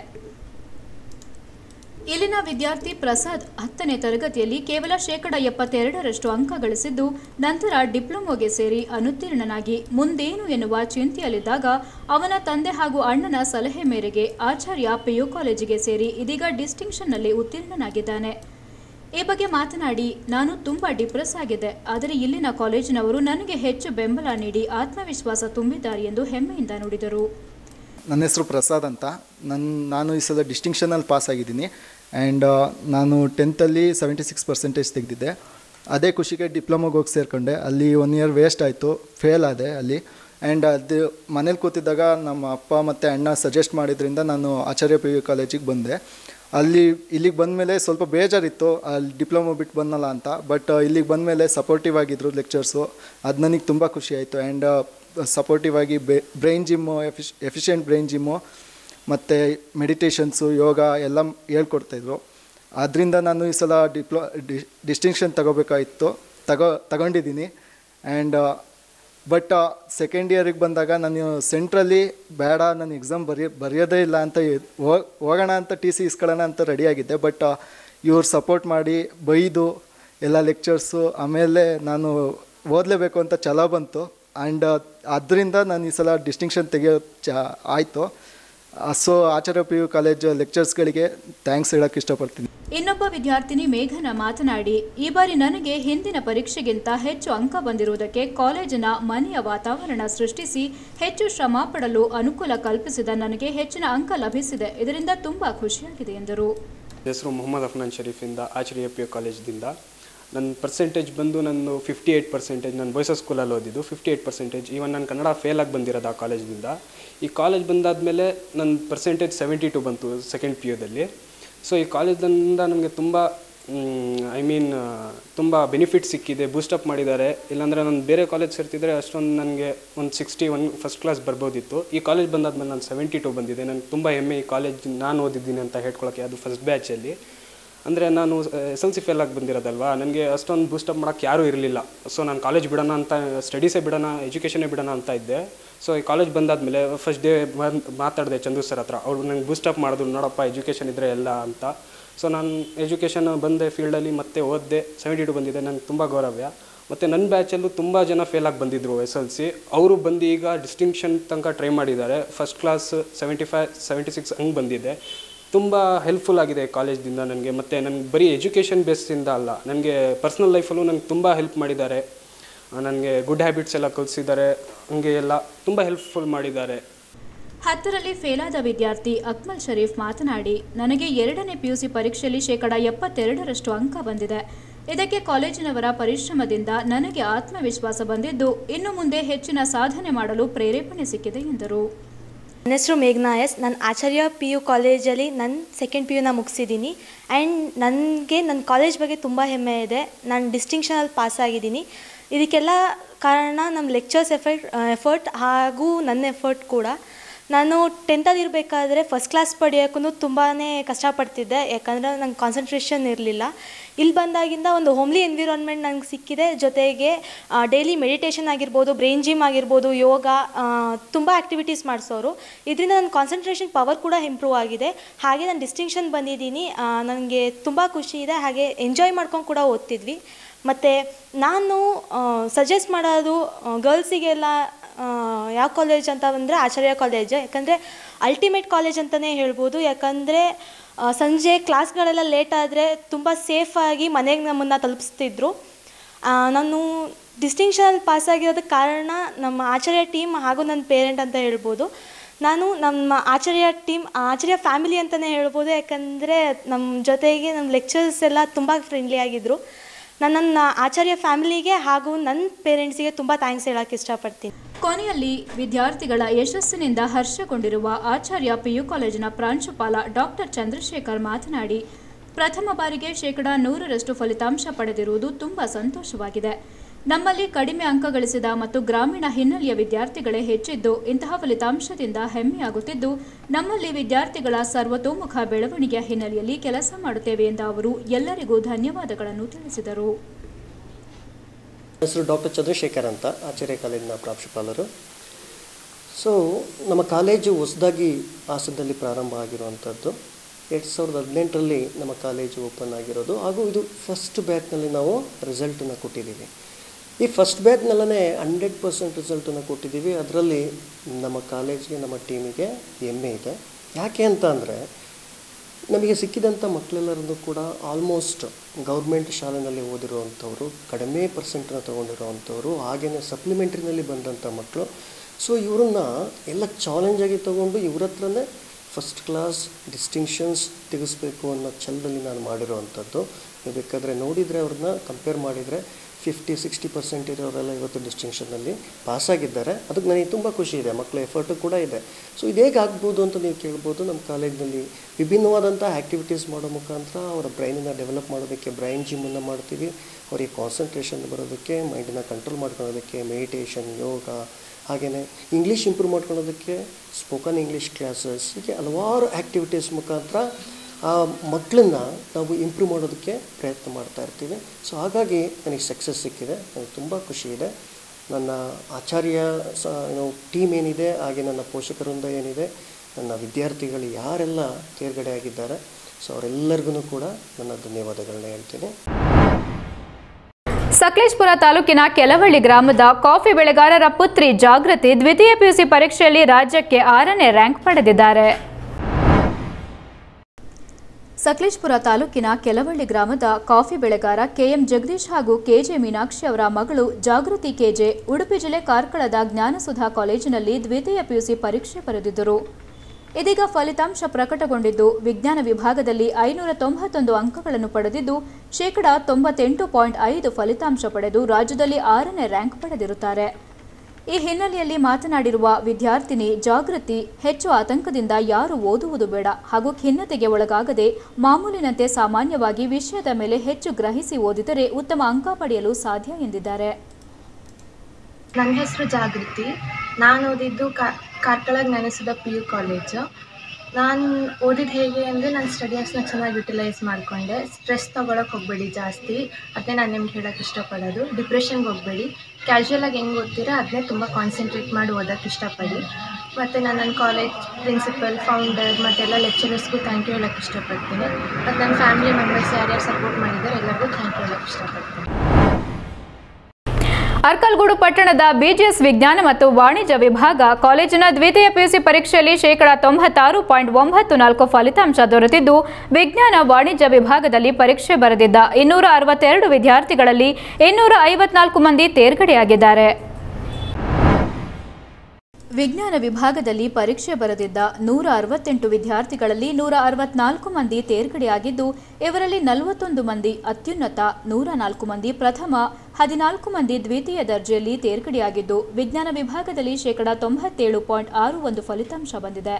ಇಲ್ಲಿನ ವಿದ್ಯಾರ್ಥಿ ಪ್ರಸಾದ್ ಹತ್ತನೇ ತರಗತಿಯಲ್ಲಿ ಕೇವಲ ಶೇಕಡ ಎಪ್ಪತ್ತೆರಡರಷ್ಟು ಅಂಕ ಗಳಿಸಿದ್ದು ನಂತರ ಡಿಪ್ಲೊಮೊಗೆ ಸೇರಿ ಅನುತ್ತೀರ್ಣನಾಗಿ ಮುಂದೇನು ಎನ್ನುವ ಚಿಂತೆಯಲ್ಲಿದ್ದಾಗ ಅವನ ತಂದೆ ಹಾಗೂ ಅಣ್ಣನ ಸಲಹೆ ಮೇರೆಗೆ ಆಚಾರ್ಯ ಪಿಯು ಕಾಲೇಜಿಗೆ ಸೇರಿ ಇದೀಗ ಡಿಸ್ಟಿಂಕ್ಷನ್ನಲ್ಲಿ ಉತ್ತೀರ್ಣನಾಗಿದ್ದಾನೆ ಈ ಬಗ್ಗೆ ಮಾತನಾಡಿ ನಾನು ತುಂಬಾ ಡಿಪ್ರೆಸ್ ಆಗಿದೆ ಆದರೆ ಇಲ್ಲಿನ ಕಾಲೇಜಿನವರು ನನಗೆ ಹೆಚ್ಚು ಬೆಂಬಲ ನೀಡಿ ಆತ್ಮವಿಶ್ವಾಸ ತುಂಬಿದ್ದಾರೆ ಎಂದು ಹೆಮ್ಮೆಯಿಂದ ನುಡಿದರು ನನ್ನ ಹೆಸರು ಪ್ರಸಾದ್ ಅಂತ ನನ್ನ ನಾನು ಈ ಸಲ ಡಿಸ್ಟಿಂಕ್ಷನಲ್ಲಿ ಪಾಸ್ ಆಗಿದ್ದೀನಿ ಆ್ಯಂಡ್ ನಾನು ಟೆಂತಲ್ಲಿ ಸೆವೆಂಟಿ ಸಿಕ್ಸ್ ಪರ್ಸೆಂಟೇಜ್ ತೆಗೆದಿದ್ದೆ ಅದೇ ಖುಷಿಗೆ ಡಿಪ್ಲೊಮೊಗೆ ಹೋಗಿ ಸೇರಿಕೊಂಡೆ ಅಲ್ಲಿ ಒನ್ ಇಯರ್ ವೇಸ್ಟ್ ಆಯಿತು ಫೇಲ್ ಆದೆ ಅಲ್ಲಿ ಆ್ಯಂಡ್ ಅದು ಮನೇಲಿ ಕೂತಿದ್ದಾಗ ನಮ್ಮ ಅಪ್ಪ ಮತ್ತು ಅಣ್ಣ ಸಜೆಸ್ಟ್ ಮಾಡಿದ್ರಿಂದ ನಾನು ಆಚಾರ್ಯ ಪಿ ಯು ಕಾಲೇಜಿಗೆ ಬಂದೆ ಅಲ್ಲಿ ಇಲ್ಲಿಗೆ ಬಂದಮೇಲೆ ಸ್ವಲ್ಪ ಬೇಜಾರಿತ್ತು ಅಲ್ಲಿ ಡಿಪ್ಲೊಮೊ ಬಿಟ್ಟು ಬಂದಲ್ಲ ಅಂತ ಬಟ್ ಇಲ್ಲಿಗೆ ಬಂದಮೇಲೆ ಸಪೋರ್ಟಿವ್ ಆಗಿದ್ರು ಲೆಕ್ಚರ್ಸು ಅದು ನನಗೆ ತುಂಬ ಖುಷಿ ಆಯಿತು ಆ್ಯಂಡ್ ಸಪೋರ್ಟಿವ್ ಆಗಿ ಬೆ ಬ್ರೈನ್ ಜಿಮ್ಮು ಎಫಿಶ್ ಎಫಿಷಿಯೆಂಟ್ ಬ್ರೈನ್ ಜಿಮ್ಮು ಮತ್ತು ಮೆಡಿಟೇಷನ್ಸು ಯೋಗ ಎಲ್ಲ ಹೇಳ್ಕೊಡ್ತಾಯಿದ್ರು ಅದರಿಂದ ನಾನು ಈ ಸಲ ಡಿಪ್ಲೊ ಡಿ ಡಿಸ್ಟಿಂಕ್ಷನ್ ತಗೋಬೇಕಾಯಿತು ತಗೋ ತಗೊಂಡಿದ್ದೀನಿ ಆ್ಯಂಡ್ ಬಟ್ ಸೆಕೆಂಡ್ ಇಯರಿಗೆ ಬಂದಾಗ ನಾನು ಸೆಂಟ್ರಲ್ಲಿ ಬೇಡ ನಾನು ಎಕ್ಸಾಮ್ ಬರೆಯ ಬರೆಯೋದೇ ಇಲ್ಲ ಅಂತ ಇದ್- ಹೋ- ಹೋಗೋಣ ಅಂತ ಟಿ ಸಿ ಇಸ್ಕೊಳ್ಳೋಣ ಅಂತ ರೆಡಿಯಾಗಿದ್ದೆ ಬಟ್ ಇವ್ರು ಸಪೋರ್ಟ್ ಮಾಡಿ ಬೈದು ಎಲ್ಲ ಲೆಕ್ಚರ್ಸು ಆಮೇಲೆ ನಾನು ಓದಲೇಬೇಕು ಅಂತ ಛಲ ಬಂತು ಆ್ಯಂಡ್ ಅದರಿಂದ ನಾನು ಈ ಸಲ ಡಿಸ್ಟಿಂಕ್ಷನ್ ತೆಗಿಯೋ ಚ ಆಯಿತು so Acharya P U college ಲೆಕ್ಚರ್ಸ್ಗಳಿಗೆ ಥ್ಯಾಂಕ್ಸ್ ಹೇಳೋಕ್ಕೆ ಇಷ್ಟಪಡ್ತೀನಿ ಇನ್ನೊಬ್ಬ ವಿದ್ಯಾರ್ಥಿನಿ ಮೇಘನ ಮಾತನಾಡಿ ಈ ಬಾರಿ ನನಗೆ ಹಿಂದಿನ ಪರೀಕ್ಷೆಗಿಂತ ಹೆಚ್ಚು ಅಂಕ ಬಂದಿರುವುದಕ್ಕೆ ಕಾಲೇಜಿನ ಮನೆಯ ವಾತಾವರಣ ಸೃಷ್ಟಿಸಿ ಹೆಚ್ಚು ಶ್ರಮ ಪಡಲು ಅನುಕೂಲ ಕಲ್ಪಿಸಿದ ನನಗೆ ಹೆಚ್ಚಿನ ಅಂಕ ಲಭಿಸಿದೆ ಇದರಿಂದ ತುಂಬಾ ಖುಷಿಯಾಗಿದೆ ಎಂದರು ಹೆಸರು ಮೊಹಮ್ಮದ್ ಅಫ್ನಾನ್ ಶರೀಫಿಂದ ಆಚಾರ್ಯ ಪಿ ಯು ಕಾಲೇಜ್ದಿಂದ ನನ್ನ ಪರ್ಸೆಂಟೇಜ್ ಬಂದು ನಾನು ಫಿಫ್ಟಿ ಏಯ್ಟ್ ಪರ್ಸೆಂಟೇಜ್ ನಾನು ಬಾಯ್ಸಸ್ ಸ್ಕೂಲಲ್ಲಿ ಓದಿದ್ದು ಫಿಫ್ಟಿ ಏಯ್ಟ್ ಪರ್ಸೆಂಟೇಜ್ ಈವನ್ ನಾನು ಕನ್ನಡ ಫೇಲ್ ಆಗಿ ಬಂದಿರೋದು ಆ ಕಾಲೇಜಿಂದ ಈ ಕಾಲೇಜ್ ಬಂದಾದಮೇಲೆ ನನ್ನ ಪರ್ಸೆಂಟೇಜ್ ಸೆವೆಂಟಿ ಟು ಬಂತು ಸೆಕೆಂಡ್ ಪಿ ಯುದಲ್ಲಿ ಸೊ ಈ ಕಾಲೇಜಿಂದ ನನಗೆ ತುಂಬ ಐ ಮೀನ್ ತುಂಬ ಬೆನಿಫಿಟ್ ಸಿಕ್ಕಿದೆ ಬೂಸ್ಟಪ್ ಮಾಡಿದ್ದಾರೆ ಇಲ್ಲಾಂದರೆ ನಾನು ಬೇರೆ ಕಾಲೇಜ್ ಸೇರ್ತಿದ್ರೆ ಅಷ್ಟೊಂದು ನನಗೆ ಒಂದು ಸಿಕ್ಸ್ಟಿ ಒನ್ ಫಸ್ಟ್ ಕ್ಲಾಸ್ ಬರ್ಬೋದಿತ್ತು ಈ ಕಾಲೇಜ್ ಬಂದಾದ್ಮೇಲೆ ನಾನು ಸೆವೆಂಟಿ ಟು ಬಂದಿದೆ ನನಗೆ ತುಂಬ ಹೆಮ್ಮೆ ಈ ಕಾಲೇಜ್ ನಾನು ಓದಿದ್ದೀನಿ ಅಂತ ಹೇಳ್ಕೊಳಕ್ಕೆ ಅದು ಫಸ್ಟ್ ಬ್ಯಾಚಲ್ಲಿ ಅಂದರೆ ನಾನು ಎಸ್ ಎಲ್ ಸಿ ಫೇಲ್ ಆಗಿ ಬಂದಿರೋದಲ್ವಾ ನನಗೆ ಅಷ್ಟೊಂದು ಬೂಸ್ಟಪ್ ಮಾಡೋಕ್ಕೆ ಯಾರೂ ಇರಲಿಲ್ಲ ಸೊ ನಾನು ಕಾಲೇಜ್ ಬಿಡೋಣ ಅಂತ ಸ್ಟಡೀಸೇ ಬಿಡೋಣ ಎಜುಕೇಷನೇ ಬಿಡೋಣ ಅಂತ ಇದ್ದೆ ಸೊ ಈ ಕಾಲೇಜ್ ಬಂದಾದಮೇಲೆ ಫಸ್ಟ್ ಡೇ ಮಾತಾಡಿದೆ ಚಂದು ಸರ್ ಹತ್ರ ಅವ್ರು ನಂಗೆ ಬೂಸ್ಟಪ್ ಮಾಡಿದ್ರು ನೋಡಪ್ಪ ಎಜುಕೇಷನ್ ಇದ್ದರೆ ಎಲ್ಲ ಅಂತ ಸೊ ನಾನು ಎಜುಕೇಷನ್ ಬಂದೆ ಫೀಲ್ಡಲ್ಲಿ ಮತ್ತೆ ಓದಿದೆ ಸೆವೆಂಟಿ ಟು ಬಂದಿದೆ ನನಗೆ ತುಂಬ ಗೌರವ್ಯ ಮತ್ತು ನನ್ನ ಬ್ಯಾಚಲ್ಲೂ ತುಂಬ ಜನ ಫೇಲ್ ಆಗಿ ಬಂದಿದ್ದರು ಎಸ್ ಎಲ್ ಸಿ ಅವರು ಬಂದು ಈಗ ಡಿಸ್ಟಿಂಕ್ಷನ್ ತನಕ ಟ್ರೈ ಮಾಡಿದ್ದಾರೆ first class seventy five seventy six ಹಂಗೆ ಬಂದಿದೆ ತುಂಬ ಹೆಲ್ಪ್ಫುಲ್ ಆಗಿದೆ ಕಾಲೇಜ್ದಿಂದ ನನಗೆ ಮತ್ತು ನನಗೆ ಬರೀ ಎಜುಕೇಷನ್ ಬೇಸಿಂದ ಅಲ್ಲ ನನಗೆ ಪರ್ಸ್ನಲ್ ಲೈಫಲ್ಲೂ ನನಗೆ ತುಂಬ ಹೆಲ್ಪ್ ಮಾಡಿದ್ದಾರೆ ನನಗೆ ಗುಡ್ ಹ್ಯಾಬಿಟ್ಸ್ ಎಲ್ಲ ಕಲಿಸಿದ್ದಾರೆ ಹಂಗೆ ಎಲ್ಲ ತುಂಬ ಹೆಲ್ಪ್ಫುಲ್ ಮಾಡಿದ್ದಾರೆ ಹತ್ತರಲ್ಲಿ ಫೇಲಾದ ವಿದ್ಯಾರ್ಥಿ ಅಕ್ಮಲ್ ಶರೀಫ್ ಮಾತನಾಡಿ ನನಗೆ ಎರಡನೇ ಪಿಯುಸಿ ಪರೀಕ್ಷೆಯಲ್ಲಿ ಶೇಕಡ ಎಪ್ಪತ್ತೆರಡರಷ್ಟು ಅಂಕ ಬಂದಿದೆ ಇದಕ್ಕೆ ಕಾಲೇಜಿನವರ ಪರಿಶ್ರಮದಿಂದ ನನಗೆ ಆತ್ಮವಿಶ್ವಾಸ ಬಂದಿದ್ದು ಇನ್ನು ಮುಂದೆ ಹೆಚ್ಚಿನ ಸಾಧನೆ ಮಾಡಲು ಪ್ರೇರೇಪಣೆ ಸಿಕ್ಕಿದೆ ಎಂದರು ನನ್ನ ಹೆಸರು ಮೇಘ್ನಾ ಎಸ್ ನಾನು ಆಚಾರ್ಯ ಪಿ ಯು ಕಾಲೇಜಲ್ಲಿ ನನ್ನ ಸೆಕೆಂಡ್ ಪಿ ಯುನ ಮುಗಿಸಿದ್ದೀನಿ ಆ್ಯಂಡ್ ನನಗೆ ನನ್ನ ಕಾಲೇಜ್ ಬಗ್ಗೆ ತುಂಬ ಹೆಮ್ಮೆ ಇದೆ ನಾನು ಡಿಸ್ಟಿಂಕ್ಷನಲ್ಲಿ ಪಾಸ್ ಆಗಿದ್ದೀನಿ ಇದಕ್ಕೆಲ್ಲ ಕಾರಣ ನಮ್ಮ ಲೆಕ್ಚರ್ಸ್ ಎಫರ್ಟ್ ಎಫರ್ಟ್ ಹಾಗೂ ನನ್ನ ಎಫರ್ಟ್ ಕೂಡ ನಾನು ಟೆಂತಲ್ಲಿ ಇರಬೇಕಾದ್ರೆ ಫಸ್ಟ್ ಕ್ಲಾಸ್ ಪಡೆಯೋಕ್ಕೂ ತುಂಬಾ ಕಷ್ಟಪಡ್ತಿದ್ದೆ ಯಾಕಂದರೆ ನಂಗೆ ಕಾನ್ಸಂಟ್ರೇಷನ್ ಇರಲಿಲ್ಲ ಇಲ್ಲಿ ಬಂದಾಗಿಂದ ಒಂದು ಹೋಮ್ಲಿ ಎನ್ವಿರಾನ್ಮೆಂಟ್ ನಂಗೆ ಸಿಕ್ಕಿದೆ ಜೊತೆಗೆ ಡೈಲಿ ಮೆಡಿಟೇಷನ್ ಆಗಿರ್ಬೋದು ಬ್ರೈನ್ ಜಿಮ್ ಆಗಿರ್ಬೋದು ಯೋಗ ತುಂಬ ಆ್ಯಕ್ಟಿವಿಟೀಸ್ ಮಾಡಿಸೋರು ಇದರಿಂದ ನನ್ನ ಕಾನ್ಸಂಟ್ರೇಷನ್ ಪವರ್ ಕೂಡ ಇಂಪ್ರೂವ್ ಆಗಿದೆ ಹಾಗೆ ನಾನು ಡಿಸ್ಟಿಂಕ್ಷನ್ ಬಂದಿದ್ದೀನಿ ನನಗೆ ತುಂಬ ಖುಷಿ ಇದೆ ಹಾಗೆ ಎಂಜಾಯ್ ಮಾಡ್ಕೊಂಡು ಕೂಡ ಓದ್ತಿದ್ವಿ ಮತ್ತು ನಾನು ಸಜೆಸ್ಟ್ ಮಾಡೋದು ಗರ್ಲ್ಸಿಗೆಲ್ಲ ಯಾವ ಕಾಲೇಜ್ ಅಂತ ಬಂದರೆ ಆಚಾರ್ಯ ಕಾಲೇಜ್ ಯಾಕಂದರೆ ಅಲ್ಟಿಮೇಟ್ ಕಾಲೇಜ್ ಅಂತಲೇ ಹೇಳ್ಬೋದು ಯಾಕಂದರೆ ಸಂಜೆ ಕ್ಲಾಸ್ಗಳೆಲ್ಲ ಲೇಟ್ ಆದರೆ ತುಂಬ ಸೇಫಾಗಿ ಮನೆಗೆ ನಮ್ಮನ್ನು ತಲುಪಿಸ್ತಿದ್ರು ನಾನು ಡಿಸ್ಟಿಂಕ್ಷನಲ್ಲಿ ಪಾಸ್ ಆಗಿರೋದಕ್ಕೆ ಕಾರಣ ನಮ್ಮ ಆಚಾರ್ಯ ಟೀಮ್ ಹಾಗೂ ನನ್ನ ಪೇರೆಂಟ್ ಅಂತ ಹೇಳ್ಬೋದು ನಾನು ನಮ್ಮ ಆಚಾರ್ಯ ಟೀಮ್ ಆಚಾರ್ಯ ಫ್ಯಾಮಿಲಿ ಅಂತಲೇ ಹೇಳ್ಬೋದು ಯಾಕಂದರೆ ನಮ್ಮ ಜೊತೆಗೆ ನಮ್ಮ ಲೆಕ್ಚರ್ಸ್ ಎಲ್ಲ ತುಂಬ ಫ್ರೆಂಡ್ಲಿ ಆಗಿದ್ದರು ನಾನು ನನ್ನ ಆಚಾರ್ಯ ಫ್ಯಾಮಿಲಿಗೆ ಹಾಗೂ ನನ್ನ ಪೇರೆಂಟ್ಸಿಗೆ ತುಂಬ ಥ್ಯಾಂಕ್ಸ್ ಹೇಳೋಕ್ಕೆ ಇಷ್ಟಪಡ್ತೀನಿ ಕೊನೆಯಲ್ಲಿ ವಿದ್ಯಾರ್ಥಿಗಳ ಯಶಸ್ಸಿನಿಂದ ಹರ್ಷಗೊಂಡಿರುವ ಆಚಾರ್ಯ ಪಿಯು ಕಾಲೇಜಿನ ಪ್ರಾಂಶುಪಾಲ ಡಾಕ್ಟರ್ ಚಂದ್ರಶೇಖರ್ ಮಾತನಾಡಿ ಪ್ರಥಮ ಬಾರಿಗೆ ಶೇಕಡ ನೂರರಷ್ಟು ಫಲಿತಾಂಶ ಪಡೆದಿರುವುದು ತುಂಬ ಸಂತೋಷವಾಗಿದೆ ನಮ್ಮಲ್ಲಿ ಕಡಿಮೆ ಅಂಕ ಗಳಿಸಿದ ಮತ್ತು ಗ್ರಾಮೀಣ ಹಿನ್ನೆಲೆಯ ವಿದ್ಯಾರ್ಥಿಗಳೇ ಹೆಚ್ಚಿದ್ದು ಇಂತಹ ಫಲಿತಾಂಶದಿಂದ ಹೆಮ್ಮೆಯಾಗುತ್ತಿದ್ದು ನಮ್ಮಲ್ಲಿ ವಿದ್ಯಾರ್ಥಿಗಳ ಸರ್ವತೋಮುಖ ಬೆಳವಣಿಗೆಯ ಹಿನ್ನೆಲೆಯಲ್ಲಿ ಕೆಲಸ ಮಾಡುತ್ತೇವೆ ಎಂದ ಅವರು ಎಲ್ಲರಿಗೂ ಧನ್ಯವಾದಗಳನ್ನು ತಿಳಿಸಿದರು ಹೆಸರು ಡಾಕ್ಟರ್ ಚಂದ್ರಶೇಖರ್ ಅಂತ ಆಚಾರ್ಯ ಕಾಲೇಜಿನ ಪ್ರಾಂಶುಪಾಲರು ಸೊ ನಮ್ಮ ಕಾಲೇಜು ಹೊಸದಾಗಿ ಹಾಸನದಲ್ಲಿ ಪ್ರಾರಂಭ ಆಗಿರುವಂಥದ್ದು ಎರಡು ಸಾವಿರದ ಹದಿನೆಂಟರಲ್ಲಿ ನಮ್ಮ ಕಾಲೇಜು ಓಪನ್ ಆಗಿರೋದು ಹಾಗೂ ಇದು ಫಸ್ಟ್ ಬ್ಯಾಚ್ನಲ್ಲಿ ನಾವು ರಿಸಲ್ಟನ್ನು ಕೊಟ್ಟಿದ್ದೀವಿ ಈ ಫಸ್ಟ್ ಬ್ಯಾಚ್ನಲ್ಲೇ ಹಂಡ್ರೆಡ್ ಪರ್ಸೆಂಟ್ ರಿಸಲ್ಟನ್ನು ಕೊಟ್ಟಿದ್ದೀವಿ ಅದರಲ್ಲಿ ನಮ್ಮ ಕಾಲೇಜ್ಗೆ ನಮ್ಮ ಟೀಮಿಗೆ ಹೆಮ್ಮೆ ಇದೆ ಯಾಕೆ ಅಂತ ಅಂದರೆ ನಮಗೆ ಸಿಕ್ಕಿದಂಥ ಮಕ್ಕಳೆಲ್ಲರನ್ನು ಕೂಡ ಆಲ್ಮೋಸ್ಟ್ ಗೌರ್ಮೆಂಟ್ ಶಾಲೆಯಲ್ಲಿ ಓದಿರುವಂಥವ್ರು ಕಡಿಮೆ ಪರ್ಸೆಂಟನ್ನು ತೊಗೊಂಡಿರೋವಂಥವ್ರು ಹಾಗೆಯೇ ಸಪ್ಲಿಮೆಂಟ್ರಿನಲ್ಲಿ ಬಂದಂಥ ಮಕ್ಕಳು ಸೊ ಇವ್ರನ್ನ ಎಲ್ಲ ಚಾಲೆಂಜಾಗಿ ತೊಗೊಂಡು ಇವ್ರ ಹತ್ರನೇ ಫಸ್ಟ್ ಕ್ಲಾಸ್ ಡಿಸ್ಟಿಂಕ್ಷನ್ಸ್ ತೆಗೆಸ್ಬೇಕು ಅನ್ನೋ ಛಲದಲ್ಲಿ ನಾನು ಮಾಡಿರೋವಂಥದ್ದು ನೀವು ಬೇಕಾದರೆ ನೋಡಿದರೆ ಅವ್ರನ್ನ ಕಂಪೇರ್ ಮಾಡಿದರೆ ಫಿಫ್ಟಿ ಸಿಕ್ಸ್ಟಿ ಪರ್ಸೆಂಟ್ ಇರೋರೆಲ್ಲ ಇವತ್ತು ಡಿಸ್ಟಿಂಕ್ಷನಲ್ಲಿ ಪಾಸಾಗಿದ್ದಾರೆ ಅದಕ್ಕೆ ನನಗೆ ತುಂಬ ಖುಷಿ ಇದೆ ಮಕ್ಕಳ ಎಫರ್ಟು ಕೂಡ ಇದೆ ಸೊ ಇದು ಹೇಗೆ ಆಗ್ಬೋದು ಅಂತ ನೀವು ಕೇಳ್ಬೋದು ನಮ್ಮ ಕಾಲೇಜಿನಲ್ಲಿ ವಿಭಿನ್ನವಾದಂಥ ಆ್ಯಕ್ಟಿವಿಟೀಸ್ ಮಾಡೋ ಮುಖಾಂತರ ಅವರ ಬ್ರೈನನ್ನು ಡೆವಲಪ್ ಮಾಡೋದಕ್ಕೆ ಬ್ರೈನ್ ಜಿಮ್ಮನ್ನು ಮಾಡ್ತೀವಿ ಅವರಿಗೆ ಕಾನ್ಸಂಟ್ರೇಷನ್ ಬರೋದಕ್ಕೆ ಮೈಂಡನ್ನು ಕಂಟ್ರೋಲ್ ಮಾಡ್ಕೊಳ್ಳೋದಕ್ಕೆ ಮೆಡಿಟೇಷನ್ ಯೋಗ ಹಾಗೆಯೇ ಇಂಗ್ಲೀಷ್ ಇಂಪ್ರೂವ್ ಮಾಡ್ಕೊಳ್ಳೋದಕ್ಕೆ ಸ್ಪೋಕನ್ ಇಂಗ್ಲೀಷ್ ಕ್ಲಾಸಸ್ ಹೀಗೆ ಹಲವಾರು ಆ್ಯಕ್ಟಿವಿಟೀಸ್ ಮುಖಾಂತರ ಆ ಮಕ್ಕಳನ್ನ ನಾವು ಇಂಪ್ರೂವ್ ಮಾಡೋದಕ್ಕೆ ಪ್ರಯತ್ನ ಮಾಡ್ತಾ ಇರ್ತೀವಿ ಸೊ ಹಾಗಾಗಿ ನನಗೆ ಸಕ್ಸಸ್ ಸಿಕ್ಕಿದೆ ನನಗೆ ತುಂಬ ಖುಷಿ ಇದೆ ನನ್ನ ಆಚಾರ್ಯ ಸ ಏನೋ ಟೀಮ್ ಏನಿದೆ ಹಾಗೆ ನನ್ನ ಪೋಷಕರಿಂದ ಏನಿದೆ ನನ್ನ ವಿದ್ಯಾರ್ಥಿಗಳು ಯಾರೆಲ್ಲ ತೇರ್ಗಡೆ ಆಗಿದ್ದಾರೆ ಸೊ ಅವರೆಲ್ಲರಿಗೂ ಕೂಡ ನನ್ನ ಧನ್ಯವಾದಗಳನ್ನ ಹೇಳ್ತೀನಿ ಸಕಲೇಶ್ಪುರ ತಾಲೂಕಿನ ಕೆಲವಳ್ಳಿ ಗ್ರಾಮದ ಕಾಫಿ ಬೆಳೆಗಾರರ ಪುತ್ರಿ ಜಾಗೃತಿ ದ್ವಿತೀಯ ಪಿಯುಸಿ ಪರೀಕ್ಷೆಯಲ್ಲಿ ರಾಜ್ಯಕ್ಕೆ ಆರನೇ ರ್ಯಾಂಕ್ ಪಡೆದಿದ್ದಾರೆ ಸಕಲೇಶ್ಪುರ ತಾಲೂಕಿನ ಕೆಲವಳ್ಳಿ ಗ್ರಾಮದ ಕಾಫಿ ಬೆಳೆಗಾರ ಕೆಎಂ ಜಗದೀಶ್ ಹಾಗೂ ಕೆಜೆ ಮೀನಾಕ್ಷಿ ಅವರ ಮಗಳು ಜಾಗೃತಿ ಕೆಜೆ ಉಡುಪಿ ಜಿಲ್ಲೆ ಕಾರ್ಕಳದ ಜ್ಞಾನಸುಧಾ ಕಾಲೇಜಿನಲ್ಲಿ ದ್ವಿತೀಯ ಪಿಯುಸಿ ಪರೀಕ್ಷೆ ಬರೆದಿದ್ದರು ಇದೀಗ ಫಲಿತಾಂಶ ಪ್ರಕಟಗೊಂಡಿದ್ದು ವಿಜ್ಞಾನ ವಿಭಾಗದಲ್ಲಿ ಐನೂರ ತೊಂಬತ್ತೊಂದು ಅಂಕಗಳನ್ನು ಪಡೆದಿದ್ದು ಶೇಕಡಾ ತೊಂಬತ್ತೆಂಟು ಪಾಯಿಂಟ್ ಐದು ಫಲಿತಾಂಶ ಪಡೆದು ರಾಜ್ಯದಲ್ಲಿ ಆರನೇ ರ್ಯಾಂಕ್ ಪಡೆದಿರುತ್ತಾರೆ ಈ ಹಿನ್ನೆಲೆಯಲ್ಲಿ ಮಾತನಾಡಿರುವ ವಿದ್ಯಾರ್ಥಿನಿ ಜಾಗೃತಿ ಹೆಚ್ಚು ಆತಂಕದಿಂದ ಯಾರು ಓದುವುದು ಬೇಡ ಹಾಗೂ ಖಿನ್ನತೆಗೆ ಒಳಗಾಗದೆ ಮಾಮೂಲಿನಂತೆ ಸಾಮಾನ್ಯವಾಗಿ ವಿಷಯದ ಮೇಲೆ ಹೆಚ್ಚು ಗ್ರಹಿಸಿ ಓದಿದರೆ ಉತ್ತಮ ಅಂಕ ಪಡೆಯಲು ಸಾಧ್ಯ ಎಂದಿದ್ದಾರೆ ನನ್ನ ಹೆಸರು ಜಾಗೃತಿ ನಾನು ಓದಿದ್ದು Karkala Gnanasudha P U college ನಾನು ಓದಿದ್ದು ಹೇಗೆ ಅಂದರೆ ನಾನು ಸ್ಟಡೀಸ್ನ ಚೆನ್ನಾಗಿ ಯುಟಿಲೈಸ್ ಮಾಡಿಕೊಂಡೆ ಸ್ಟ್ರೆಸ್ ತೊಗೊಳಕ್ಕೆ ಹೋಗಬೇಡಿ ಜಾಸ್ತಿ ಅದನ್ನೇ ನಾನು ನಿಮ್ಗೆ ಹೇಳೋಕ್ಕೆ ಇಷ್ಟಪಡೋದು ಡಿಪ್ರೆಷನ್ಗೆ ಹೋಗಬೇಡಿ ಕ್ಯಾಶುಯಲಾಗಿ ಹೆಂಗೆ ಓದ್ತೀರಾ ಅದನ್ನೇ ತುಂಬ ಕಾನ್ಸಂಟ್ರೇಟ್ ಮಾಡಿ ಓದೋಕ್ಕೆ ಇಷ್ಟಪಡಿ ಮತ್ತು ನಾನು ನನ್ನ ಕಾಲೇಜ್ ಪ್ರಿನ್ಸಿಪಲ್ ಫೌಂಡರ್ ಮತ್ತೆಲ್ಲ ಲೆಕ್ಚರರ್ಸ್ಗೂ ಥ್ಯಾಂಕ್ ಯು ಹೇಳೋಕ್ಕೆ ಇಷ್ಟಪಡ್ತೀನಿ ಮತ್ತು ನನ್ನ ಫ್ಯಾಮಿಲಿ ಮೆಂಬರ್ಸ್ ಯಾರ್ಯಾರು ಸಪೋರ್ಟ್ ಮಾಡಿದ್ದಾರೆ ಎಲ್ಲರಿಗೂ ಥ್ಯಾಂಕ್ ಯು ಹೇಳೋಕ್ಕೆ ಇಷ್ಟಪಡ್ತೀನಿ ಅರ್ಕಲ್ಗೂಡು ಪಟ್ಟಣದ ಬಿಜಿಎಸ್ ವಿಜ್ಞಾನ ಮತ್ತು ವಾಣಿಜ್ಯ ವಿಭಾಗ ಕಾಲೇಜಿನ ದ್ವಿತೀಯ ಪಿಯುಸಿ ಪರೀಕ್ಷೆಯಲ್ಲಿ ಶೇಕಡಾ ತೊಂಬತ್ತಾರು ಪಾಯಿಂಟ್ ಒಂಬತ್ತು ನಾಲ್ಕು ಫಲಿತಾಂಶ ದೊರೆತಿದ್ದು ವಿಜ್ಞಾನ ವಾಣಿಜ್ಯ ವಿಭಾಗದಲ್ಲಿ ಪರೀಕ್ಷೆ ಬರೆದಿದ್ದ ಇನ್ನೂರ ಅರವತ್ತೆರಡು ವಿದ್ಯಾರ್ಥಿಗಳಲ್ಲಿ ಇನ್ನೂರ ಐವತ್ನಾಲ್ಕು ಮಂದಿ ತೇರ್ಗಡೆಯಾಗಿದ್ದಾರೆ ವಿಜ್ಞಾನ ವಿಭಾಗದಲ್ಲಿ ಪರೀಕ್ಷೆ ಬರೆದಿದ್ದ ನೂರ ಅರವತ್ತೆಂಟು ವಿದ್ಯಾರ್ಥಿಗಳಲ್ಲಿ ನೂರ ಅರವತ್ನಾಲ್ಕು ಮಂದಿ ತೇರ್ಗಡೆಯಾಗಿದ್ದು ಇವರಲ್ಲಿ ನಲವತ್ತೊಂದು ಮಂದಿ ಅತ್ಯುನ್ನತ ನೂರ ನಾಲ್ಕು ಮಂದಿ ಪ್ರಥಮ ಹದಿನಾಲ್ಕು ಮಂದಿ ದ್ವಿತೀಯ ದರ್ಜೆಯಲ್ಲಿ ತೇರ್ಗಡೆಯಾಗಿದ್ದು ವಿಜ್ಞಾನ ವಿಭಾಗದಲ್ಲಿ ಶೇಕಡಾ ತೊಂಬತ್ತೇಳು ಪಾಯಿಂಟ್ ಆರು ಒಂದು ಫಲಿತಾಂಶ ಬಂದಿದೆ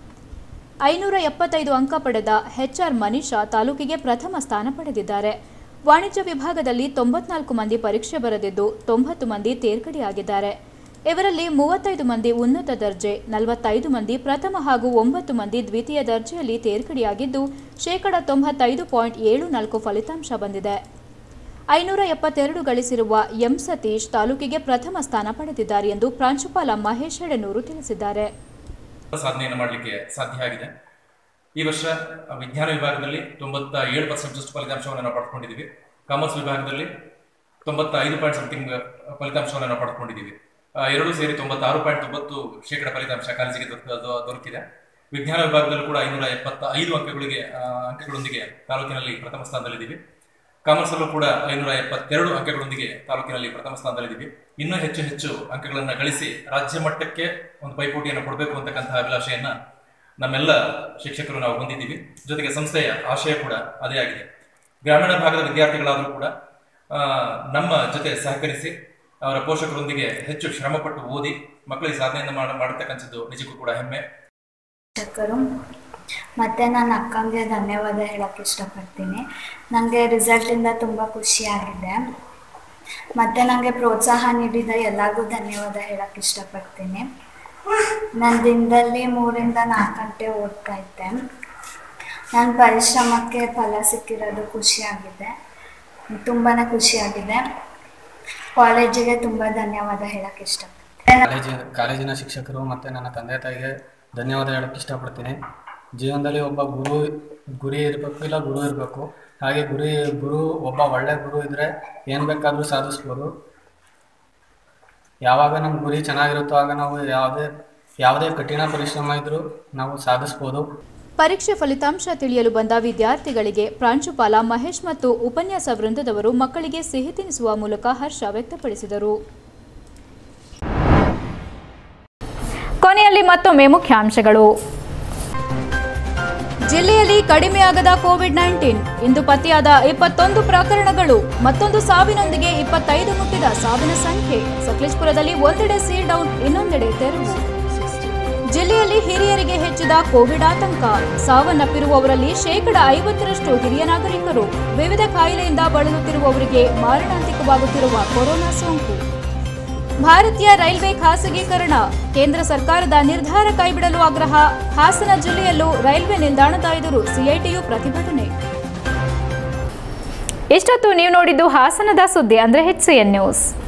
ಐನೂರ ಎಪ್ಪತ್ತೈದು ಅಂಕ ಪಡೆದ ಎಚ್ಆರ್ ಮನೀಷಾ ತಾಲೂಕಿಗೆ ಪ್ರಥಮ ಸ್ಥಾನ ಪಡೆದಿದ್ದಾರೆ ವಾಣಿಜ್ಯ ವಿಭಾಗದಲ್ಲಿ ತೊಂಬತ್ನಾಲ್ಕು ಮಂದಿ ಪರೀಕ್ಷೆ ಬರೆದಿದ್ದು ತೊಂಬತ್ತು ಮಂದಿ ತೇರ್ಗಡೆಯಾಗಿದ್ದಾರೆ ಇವರಲ್ಲಿ ಮೂವತ್ತೈದು ಮಂದಿ ಉನ್ನತ ದರ್ಜೆ ನಲವತ್ತೈದು ಮಂದಿ ಪ್ರಥಮ ಹಾಗೂ ಒಂಬತ್ತು ಮಂದಿ ದ್ವಿತೀಯ ದರ್ಜೆಯಲ್ಲಿ ತೇರ್ಗಡೆಯಾಗಿದ್ದು ಶೇಕಡ ತೊಂಬತ್ತೈದು ಪಾಯಿಂಟ್ ಏಳು ನಾಲ್ಕು ಫಲಿತಾಂಶ ಬಂದಿದೆ ಐನೂರ ಎಪ್ಪತ್ತೆರಡು ಗಳಿಸಿರುವ ಎಂ ಸತೀಶ್ ತಾಲೂಕಿಗೆ ಪ್ರಥಮ ಸ್ಥಾನ ಪಡೆದಿದ್ದಾರೆ ಎಂದು ಪ್ರಾಂಶುಪಾಲ ಮಹೇಶ್ ಎಡೆನೂರು ತಿಳಿಸಿದ್ದಾರೆ ಸಾಧನೆಯನ್ನು ಮಾಡಲಿಕ್ಕೆ ಸಾಧ್ಯ ಆಗಿದೆ ಈ ವರ್ಷ ವಿಜ್ಞಾನ ವಿಭಾಗದಲ್ಲಿ ತೊಂಬತ್ತ ಏಳು ಪರ್ಸೆಂಟ್ ಅಷ್ಟು ಫಲಿತಾಂಶವನ್ನು ನಾವು ಪಡ್ಕೊಂಡಿದ್ದೀವಿ ಕಾಮರ್ಸ್ ವಿಭಾಗದಲ್ಲಿ ತೊಂಬತ್ತ ಐದು ಪಾಯಿಂಟ್ ಸಮಥಿಂಗ್ ಫಲಿತಾಂಶವನ್ನು ನಾವು ಪಡ್ಕೊಂಡಿದ್ದೀವಿ ಆ, ಎರಡೂ ಸೇರಿ ತೊಂಬತ್ತಾರು ಪಾಯಿಂಟ್ ತೊಂಬತ್ತು ಶೇಕಡ ಫಲಿತಾಂಶ ಕಾಲೇಜಿಗೆ ದೊರಕ- ದೊ- ದೊರಕಿದೆ ವಿಜ್ಞಾನ ವಿಭಾಗದಲ್ಲೂ ಕೂಡ ಐನೂರ ಎಪ್ಪತ್ತ ಐದು ಅಂಕಗಳಿಗೆ ಆ, ಅಂಕಗಳೊಂದಿಗೆ ತಾಲೂಕಿನಲ್ಲಿ ಪ್ರಥಮ ಸ್ಥಾನದಲ್ಲಿದ್ದೀವಿ ಕಾಮರ್ಸಲ್ಲೂ ಕೂಡ ಐನೂರ ಎಪ್ಪತ್ತೆರಡು ಅಂಕಗಳೊಂದಿಗೆ ತಾಲೂಕಿನಲ್ಲಿ ಪ್ರಥಮ ಸ್ಥಾನದಲ್ಲಿದ್ದೀವಿ ಇನ್ನೂ ಹೆಚ್ಚು ಹೆಚ್ಚು ಅಂಕಗಳನ್ನು ಗಳಿಸಿ ರಾಜ್ಯ ಮಟ್ಟಕ್ಕೆ ಒಂದು ಪೈಪೋಟಿಯನ್ನು ಕೊಡಬೇಕು ಅಂತಕ್ಕಂತಹ ಅಭಿಲಾಷೆಯನ್ನ ನಮ್ಮೆಲ್ಲ ಶಿಕ್ಷಕರು ನಾವು ಹೊಂದಿದ್ದೀವಿ ಜೊತೆಗೆ ಸಂಸ್ಥೆಯ ಆಶಯ ಕೂಡ ಅದೇ ಆಗಿದೆ ಗ್ರಾಮೀಣ ಭಾಗದ ವಿದ್ಯಾರ್ಥಿಗಳಾದರೂ ಕೂಡ ಆ, ನಮ್ಮ ಜೊತೆ ಸಹಕರಿಸಿ ಅವರ ಪೋಷಕರೊಂದಿಗೆ ಹೆಚ್ಚು ಶ್ರಮಪಟ್ಟು ಓದಿ ಮಕ್ಕಳಿಗೆ ಸಾಧನೆಯನ್ನು ಮಾಡ ಮಾಡತಕ್ಕಂಥದ್ದು ನಿಜಕ್ಕೂ ಕೂಡ ಹೆಮ್ಮೆ ಶಿಕ್ಷಕರು ಮತ್ತು ನನ್ನ ಅಕ್ಕಂಗೆ ಧನ್ಯವಾದ ಹೇಳೋಕ್ಕೆ ಇಷ್ಟಪಡ್ತೀನಿ ನನಗೆ ರಿಸಲ್ಟಿಂದ ತುಂಬ ಖುಷಿಯಾಗಿದೆ ಮತ್ತು ನನಗೆ ಪ್ರೋತ್ಸಾಹ ನೀಡಿದ ಎಲ್ಲರಿಗೂ ಧನ್ಯವಾದ ಹೇಳೋಕ್ಕೆ ಇಷ್ಟಪಡ್ತೀನಿ ನನ್ನ ದಿನದಲ್ಲಿ ಮೂರಿಂದ ನಾಲ್ಕು ಗಂಟೆ ಓದ್ತಾ ಇದ್ದೆ ನನ್ನ ಪರಿಶ್ರಮಕ್ಕೆ ಫಲ ಸಿಕ್ಕಿರೋದು ಖುಷಿಯಾಗಿದೆ ತುಂಬಾ ಖುಷಿಯಾಗಿದೆ ಕಾಲೇಜಿಗೆ ತುಂಬ ಧನ್ಯವಾದ ಹೇಳೋಕ್ಕೆ ಇಷ್ಟಪಡ್ತೀನಿ ಕಾಲೇಜಿನ ಕಾಲೇಜಿನ ಶಿಕ್ಷಕರು ಮತ್ತು ನನ್ನ ತಂದೆ ತಾಯಿಗೆ ಧನ್ಯವಾದ ಹೇಳೋಕ್ಕೆ ಇಷ್ಟಪಡ್ತೀನಿ ಜೀವನದಲ್ಲಿ ಒಬ್ಬ ಗುರು ಗುರಿ ಇರಬೇಕು ಇಲ್ಲ ಗುರು ಇರಬೇಕು ಹಾಗೆ ಗುರಿ ಗುರು ಒಬ್ಬ ಒಳ್ಳೆ ಗುರು ಇದ್ದರೆ ಏನು ಬೇಕಾದರೂ ಸಾಧಿಸ್ಬೋದು ಯಾವಾಗ ನಮ್ಮ ಗುರಿ ಚೆನ್ನಾಗಿರುತ್ತೋ ಆಗ ನಾವು ಯಾವುದೇ ಯಾವುದೇ ಕಠಿಣ ಪರಿಶ್ರಮ ಇದ್ದರೂ ನಾವು ಸಾಧಿಸ್ಬೋದು ಪರೀಕ್ಷೆ ಫಲಿತಾಂಶ ತಿಳಿಯಲು ಬಂದ ವಿದ್ಯಾರ್ಥಿಗಳಿಗೆ ಪ್ರಾಂಶುಪಾಲ ಮಹೇಶ್ ಮತ್ತು ಉಪನ್ಯಾಸ ವೃಂದದವರು ಮಕ್ಕಳಿಗೆ ಸಿಹಿ ತಿನ್ನಿಸುವ ಮೂಲಕ ಹರ್ಷ ವ್ಯಕ್ತಪಡಿಸಿದರು ಕೊನೆಯಲ್ಲಿ ಮತ್ತೊಮ್ಮೆ ಮುಖ್ಯಾಂಶಗಳು ಜಿಲ್ಲೆಯಲ್ಲಿ ಕಡಿಮೆಯಾಗದ ಕೋವಿಡ್ ನೈನ್ಟೀನ್ ಇಂದು ಪತ್ತೆಯಾದ ಇಪ್ಪತ್ತೊಂದು ಪ್ರಕರಣಗಳು ಮತ್ತೊಂದು ಸಾವಿನೊಂದಿಗೆ ಇಪ್ಪತ್ತೈದು ಮುಟ್ಟಿದ ಸಾವಿನ ಸಂಖ್ಯೆ ಸಕಲೇಶ್ಪುರದಲ್ಲಿ ಒಂದೆಡೆ ಸೀಲ್ ಡೌನ್ ಇನ್ನೊಂದೆಡೆ ತೆರವು ಜಿಲ್ಲೆಯಲ್ಲಿ ಹಿರಿಯರಿಗೆ ಹೆಚ್ಚಿದ ಕೋವಿಡ್ ಆತಂಕ ಸಾವನ್ನಪ್ಪಿರುವವರಲ್ಲಿ ಶೇಕಡ ಐವತ್ತರಷ್ಟು ಹಿರಿಯ ನಾಗರಿಕರು ವಿವಿಧ ಕಾಯಿಲೆಯಿಂದ ಬಳಲುತ್ತಿರುವವರಿಗೆ ಮಾರಣಾಂತಿಕವಾಗುತ್ತಿರುವ ಕೊರೋನಾ ಸೋಂಕು ಭಾರತೀಯ ರೈಲ್ವೆ ಖಾಸಗೀಕರಣ ಕೇಂದ್ರ ಸರ್ಕಾರದ ನಿರ್ಧಾರ ಕೈಬಿಡಲು ಆಗ್ರಹ ಹಾಸನ ಜಿಲ್ಲೆಯಲ್ಲೂ ರೈಲ್ವೆ ನಿಲ್ದಾಣದ ಎದುರು ಸಿಐಟಿಯು ಪ್ರತಿಭಟನೆ ಇಷ್ಟೊತ್ತು ನೀವು ನೋಡಿದ್ದು ಹಾಸನದ ಸುದ್ದಿ ಅಂದ್ರೆ ಎಚ್ ಸಿ ಎನ್ ನ್ಯೂಸ್